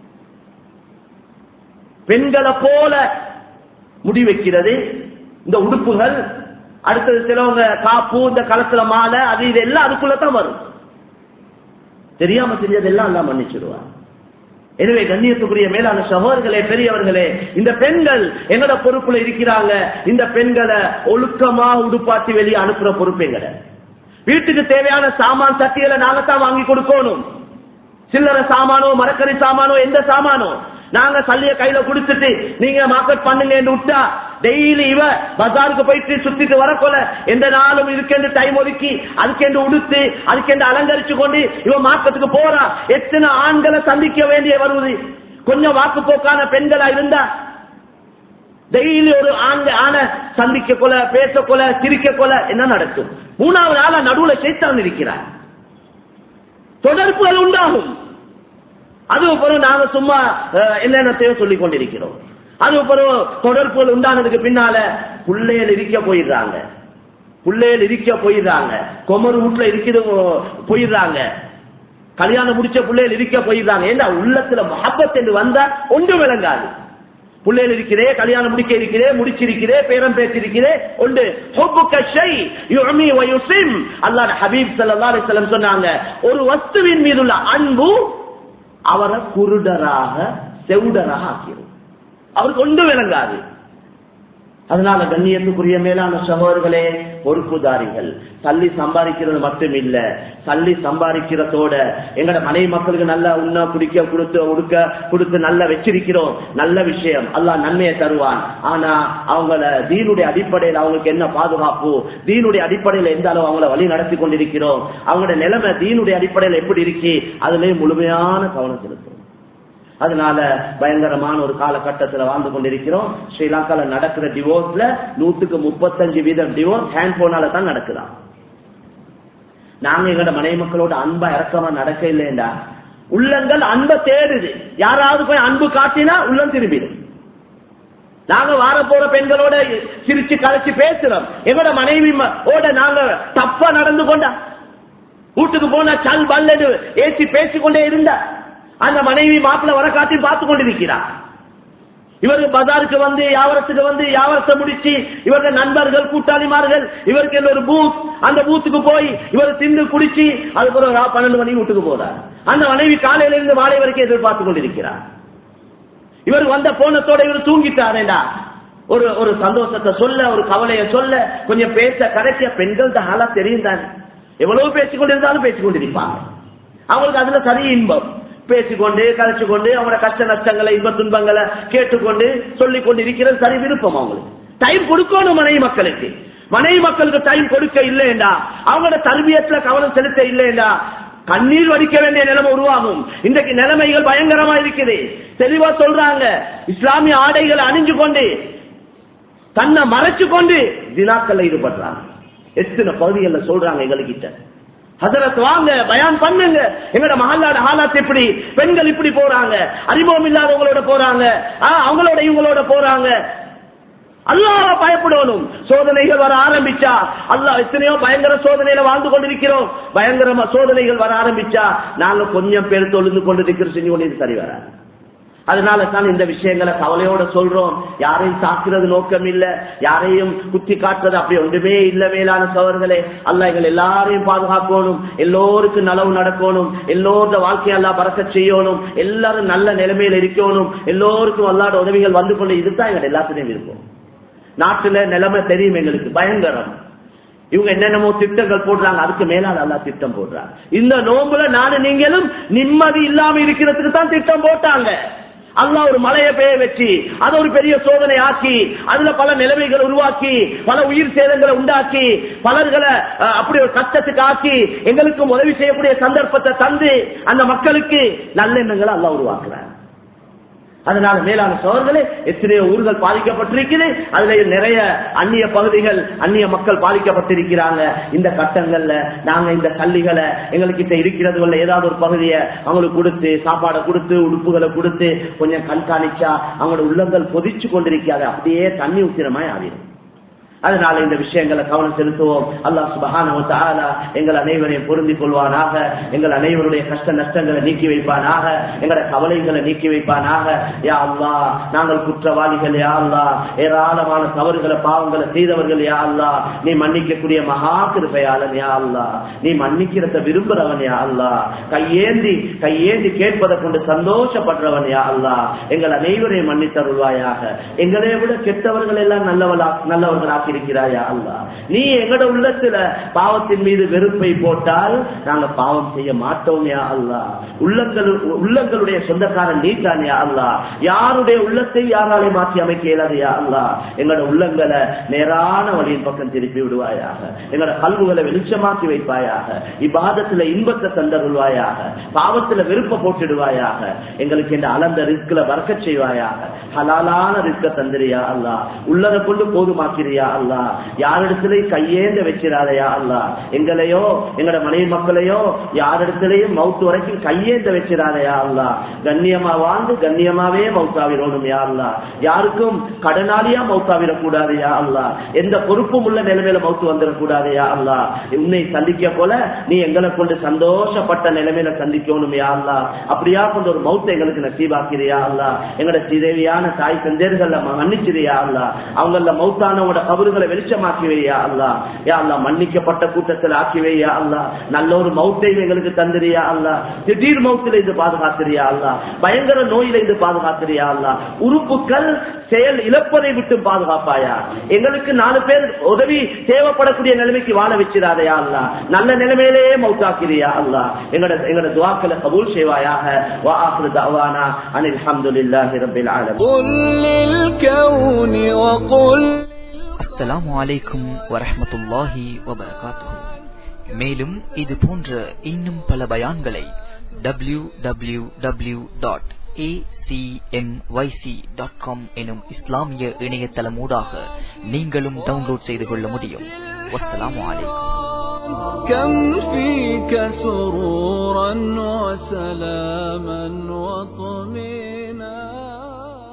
பெண்களை போல முடி வைக்கிறது இந்த உடுப்புகள் அடுத்தது சிலவங்க காப்பு இந்த களத்துல மாலை அது இது எல்லாம் அதுக்குள்ளதான் வரும் தெரியாம செஞ்சதெல்லாம் எல்லாம் மன்னிச்சிடுவார் எனவே கண்ணியத்துக்குரிய மேலான சகோதரர்களே பெரியவர்களே இந்த பெண்கள் என்னோட பொறுப்புல இருக்கிறாங்க இந்த பெண்களை ஒழுக்கமா உடுப்பாட்டி வெளியே அனுப்புற பொறுப்பு எங்கட வீட்டுக்கு தேவையான சாமான் சட்டிகளை நாங்க தான் வாங்கி கொடுக்கணும் சில்லறை சாமானோ மரக்கறி சாமானோ எந்த சாமானோ நாங்க சல்லிய கையில குடுத்துட்டு நீங்க மார்க்கெட் பண்ணுங்க விட்டா டெய்லி இவ பஜாருக்கு போயிட்டு சுத்திட்டு வரக்கொல எந்த நாளும் இதுக்கென்று டைம் ஒதுக்கி அதுக்கென்று உடுத்து அதுக்கென்று அலங்கரிச்சு கொண்டு இவ மார்க்கெட்டுக்கு போறா எத்தனை ஆண்களை சந்திக்க வேண்டிய வருவது கொஞ்சம் வாக்கு போக்கான பெண்களா இருந்தா டெய்லி ஒரு ஆண்க ஆன சந்திக்க கொல பேச கொல சிரிக்க கொல என்ன நடக்கும் மூணாவது ஆளா நடுவுல சேர்த்தான் இருக்கிறார் தொடர்புகள் உண்டாகும் அது பிறகு நாங்க சும்மா அஹ், என்னென்னத்தையோ சொல்லிக் கொண்டிருக்கிறோம் அது பிறகு தொடர்புகள் உண்டானதுக்கு பின்னால புள்ளைகள் இருக்க போயிடுறாங்க புள்ளைகள் இருக்க போயிடுறாங்க கொமர் வீட்டுல இருக்கிறது போயிடுறாங்க கல்யாணம் முடிச்ச பிள்ளைகள் இருக்க போயிடுறாங்க ஏன்னா உள்ளத்துல மஹப்பத் என்று வந்தா ஒன்று விளங்காது பிள்ளைகள் இருக்கிறே கல்யாணம் முடிக்க இருக்கிறே முடிச்சிருக்கிறே பேரம் பேசிருக்கிறே ஒன்று ஹுப்புக்க ஷை யுமி வ யுசிம் அல்லாஹ் ஹபீப் ஸல்லல்லாஹு அலைஹி வஸல்லம் சொன்னாங்க ஒரு வஸ்துவின் மீதுள்ள அன்பு அவரை குருடராக செவுடராக ஆக்கிடும் அவருக்கு ஒன்று விளங்காது அதனால கண்ணியத்துக்குரிய மேலான சகோதரர்களே பொறுப்புதாரிகள் சல்லி சம்பாதிக்கிறது மட்டும் இல்ல சல்லி சம்பாதிக்கிறதோட எங்கட மனைவி மக்களுக்கு நல்ல உண்ண குடிக்க கொடுத்து உடுக்க கொடுத்து நல்லா வச்சிருக்கிறோம் நல்ல விஷயம் அல்லாஹ் நன்மையை தருவான் ஆனா அவங்கள தீனுடைய அடிப்படையில் அவங்களுக்கு என்ன பாதுகாப்பு தீனுடைய அடிப்படையில் எந்த அளவு அவங்கள வழி நடத்தி கொண்டிருக்கிறோம் அவங்களோட நிலைமை தீனுடைய அடிப்படையில் எப்படி இருக்கு அதுலயும் முழுமையான கவனம் செலுத்தும் அதனால பயங்கரமான ஒரு காலகட்டத்தில் வாழ்ந்து கொண்டிருக்கிறோம் ஸ்ரீலங்கால நடக்கிற டிவோர்ஸ்ல நூத்துக்கு முப்பத்தஞ்சு வீதம் டிவோர்ஸ் ஹேண்ட் போனால தான் நடக்குதாம் நாங்க எங்களோட மனைவி மக்களோட அன்பா இறக்கமா நடக்க இல்லைண்டா உள்ளங்கள் அன்பை தேடுது யாராவது போய் அன்பு காட்டினா உள்ளம் திரும்பிடும் நாங்க வார போற பெண்களோட சிரிச்சு கலைச்சு பேசுறோம் எங்களோட மனைவி ம- ஓட நாங்க தப்பா நடந்து கொண்டா வீட்டுக்கு போனா சல் பல்லு ஏசி பேசிக்கொண்டே இருந்தா அந்த மனைவி மாப்பிள்ள வர காட்டி பார்த்து கொண்டிருக்கிறார் இவருக்கு பஜாருக்கு வந்து யாவரத்துக்கு வந்து யாவரத்தை முடிச்சு இவர்கள் நண்பர்கள் கூட்டாளிமார்கள் இவருக்கு என்ன ஒரு பூத் அந்த பூத்துக்கு போய் இவர் திண்டு குடிச்சு அதுக்கு ஒரு ரா- பன்னெண்டு மணி வீட்டுக்கு போறார் அந்த மனைவி காலையில இருந்து மாலை வரைக்கும் எதிர்பார்த்து கொண்டிருக்கிறார் இவர் வந்த போனத்தோட இவர் தூங்கிட்டாரேடா ஒரு ஒரு சந்தோஷத்தை சொல்ல ஒரு கவலையை சொல்ல கொஞ்சம் பேச கடைசியா பெண்கள் ஹாலா தெரியும் தானே எவ்வளவு பேசிக் கொண்டிருந்தாலும் பேசிக் கொண்டிருப்பாங்க அவங்களுக்கு அதுல சரி இன்பம் பேசிக்கொண்டு கலைச்சு கொண்டு அவங்களோட கஷ்ட நஷ்டங்களை இன்ப துன்பங்களை கேட்டுக்கொண்டு சொல்லிக் கொண்டு இருக்கிறது சரி விருப்பம் அவங்களுக்கு டைம் கொடுக்கணும் மனைவி மக்களுக்கு மனைவி மக்களுக்கு டைம் கொடுக்க இல்லைண்டா அவங்களோட தர்பியத்துல கவனம் செலுத்த இல்லைண்டா கண்ணீர் வடிக்க வேண்டிய நிலைமை உருவாகும் இன்றைக்கு நிலைமைகள் பயங்கரமா இருக்குது தெளிவா சொல்றாங்க இஸ்லாமிய ஆடைகளை அணிஞ்சு கொண்டு தன்னை மறைச்சு கொண்டு தினாக்கல்ல ஈடுபடுறாங்க எத்தனை பகுதிகளில் சொல்றாங்க எங்ககிட்ட ஹசரத் வாங்க பயான் பண்ணுங்க எங்கட மஹல்லாட ஹாலாத் எப்படி பெண்கள் இப்படி போறாங்க அறிமுகம் இல்லாதவங்களோட போறாங்க ஆ, அவங்களோட இவங்களோட போறாங்க அல்லாஹ் பயப்படணும் சோதனைகள் வர ஆரம்பிச்சா அல்லாஹ் எத்தனையோ பயங்கர சோதனையில வாழ்ந்து கொண்டிருக்கிறோம் பயங்கரமா சோதனைகள் வர ஆரம்பிச்சா நாங்க கொஞ்சம் பேர் தொழுந்து கொண்டு இருக்கிற செஞ்சு கொண்டு சரி வராது அதனால தான் இந்த விஷயங்களை கவலையோட சொல்றோம் யாரையும் தாக்குறது நோக்கம் இல்ல யாரையும் குத்தி காட்டுறது அப்படி ஒன்றுமே இல்ல மேலான சவர்களே அல்ல எங்கள் எல்லாரையும் பாதுகாக்கணும் எல்லோருக்கும் நலவு நடக்கணும் எல்லோருடைய வாழ்க்கையை எல்லாம் பறக்க செய்யணும் எல்லாரும் நல்ல நிலைமையில இருக்கணும் எல்லோருக்கும் அல்லாட உதவிகள் வந்து கொண்டு இதுதான் எங்க எல்லாத்துலயும் இருக்கும் நாட்டுல நிலைமை தெரியும் எங்களுக்கு பயங்கரம் இவங்க என்னென்னமோ திட்டங்கள் போடுறாங்க அதுக்கு மேலால அல்லா திட்டம் போடுறாங்க இந்த நோம்புல நானும் நீங்களும் நிம்மதி இல்லாம இருக்கிறதுக்கு தான் திட்டம் போட்டாங்க அல்லாஹ் ஒரு மலையை பெய்ய வச்சு அதை ஒரு பெரிய சோதனை ஆக்கி அதுல பல நிலைமைகளை உருவாக்கி பல உயிர் சேதங்களை உண்டாக்கி பலர்களை அஹ், அப்படி ஒரு கஷ்டத்துக்கு ஆக்கி எங்களுக்கும் உதவி செய்யக்கூடிய சந்தர்ப்பத்தை தந்து அந்த மக்களுக்கு நல்லெண்ணங்களை அல்லாஹ் உருவாக்குறாங்க அதனால மேலான சோழர்களே எத்தனையோ ஊர்கள் பாதிக்கப்பட்டிருக்குது அதுல நிறைய அந்நிய பகுதிகள் அந்நிய மக்கள் பாதிக்கப்பட்டிருக்கிறாங்க இந்த கட்டங்கள்ல நாங்க இந்த கல்லிகளை எங்ககிட்ட இருக்கிறது உள்ள ஏதாவது ஒரு பகுதியை அவங்களுக்கு கொடுத்து சாப்பாடை கொடுத்து உடுப்புகளை கொடுத்து கொஞ்சம் கண்காணிச்சா அவங்களோட உள்ளங்கள் கொதிச்சு கொண்டிருக்காது அப்படியே தண்ணி ஊத்திரமாய் ஆகிடும் அதனால இந்த விஷயங்களை கவனம் செலுத்துவோம் அல்லாஹ் சுபஹானஹு வ தஆலா எங்கள் அனைவரையும் பொருந்திக் கொள்வானாக எங்கள் அனைவருடைய கஷ்ட நஷ்டங்களை நீக்கி வைப்பானாக எங்களோட கவலைகளை நீக்கி வைப்பானாக யா அல்லாஹ் நாங்கள் குற்றவாளிகள் யா அல்லாஹ் ஏராளமான தவறுகளை பாவங்களை செய்தவர்கள் யா அல்லாஹ் நீ மன்னிக்கக்கூடிய மகா கிருபையாளன் யா அல்லாஹ் நீ மன்னிக்கிறத விரும்புறவன் யா அல்லாஹ் கையேந்தி கையேந்தி கேட்பதை கொண்டு சந்தோஷப்படுறவன் யா அல்லாஹ் எங்கள் அனைவரையும் மன்னித்தருள்வாயாக எங்களை விட கெட்டவர்கள் எல்லாம் நல்லவளா நல்லவர்களாக இருக்கிறாயா அல்லா நீ எங்கட உள்ளத்துல பாவத்தின் மீது வெறுப்பை போட்டால் நாங்க பாவம் செய்ய மாட்டோம் யா அல்லா உள்ளங்கள் உள்ளங்களுடைய சொந்தக்காரன் நீ தான் யா அல்லா யாருடைய உள்ளத்தை யாராலே மாற்றி அமைக்க இயலாது யா அல்லா எங்களோட உள்ளங்களை நேரான வழியின் பக்கம் திருப்பி விடுவாயாக எங்களோட கல்வுகளை வெளிச்சமாக்கி வைப்பாயாக இப்பாதத்துல இன்பத்தை தந்தருள்வாயாக பாவத்துல வெறுப்ப போட்டுடுவாயாக எங்களுக்கு இந்த அளந்த ரிஸ்கில வறக்க செய்வாயாக ஹலாலான ரிஸ்க தந்திரியா அல்லா உள்ளதை கொண்டு போதுமாக்கிறியா அல்லா யாரிடத்திலையும் கையேந்த வச்சிடாதயா அல்லா எங்களையோ எங்களோட மனைவி மக்களையோ யாரிடத்திலையும் மவுத்து வரைக்கும் கையேந்த வச்சிடாதயா அல்லா கண்ணியமா வாழ்ந்து கண்ணியமாவே மவுத்தாவிரோடும் யா அல்லா யாருக்கும் கடனாளியா மவுத்தாவிடக் கூடாது யா அல்லா எந்த பொறுப்பும் உள்ள நிலைமையில மவுத்து வந்துடக்கூடாது யா அல்லா உன்னை சந்திக்க போல நீ எங்களை கொண்டு சந்தோஷப்பட்ட நிலைமையில சந்திக்கணும் யா அல்லா அப்படியா கொண்டு ஒரு மவுத்தை எங்களுக்கு நசீபாக்கிறியா அல்லா எங்களோட சிதேவியான தாய் தந்தேர்கள் மன்னிச்சிரியா அல்லா அவங்கள மவுத்தானவங்களோட கபறுகளை வெளிச்சமாக்கி வையா அல்லா யா அல்லா மன்னிக்கப்பட்ட கூட்டத்தில் ஆக்கி வையா அல்லா நல்ல ஒரு மவுத்தையும் எங்களுக்கு தந்திரியா அல்லா திடீர் மவுத்தில இருந்து பாதுகாத்திரியா அல்லா பயங்கர நோயில இருந்து பாதுகாத்திரியா அல்லா உறுப்புகள் செயல் இழப்பதை விட்டு பாதுகாப்பாயா எங்களுக்கு நாலு பேர் உதவி தேவைப்படக்கூடிய நிலைமைக்கு வாழ வச்சிடாதயா அல்லா நல்ல நிலைமையிலேயே மவுத்தாக்கிறியா அல்லா எங்களோட எங்களோட துவாக்களை கபூல் செய்வாயாக வா ஆஹிரு தஅவானா அனில் அல்ஹம்துலில்லாஹி ரப்பில் ஆலமீன் قل للكون وقل அஸ்ஸலாமு அலைக்கும் வரஹ்மத்துல்லாஹி வபரகாத்துஹு மேலும் இது போன்ற இன்னும் பல பயான்களை W W W dot dot com எனும் இஸ்லாமிய இணையதளமூடாக நீங்களும் டவுன்லோட் செய்து கொள்ள முடியும் வஸ்ஸலாமு அலைக்கும் كم فيك سرورا وسلاما وطمئنا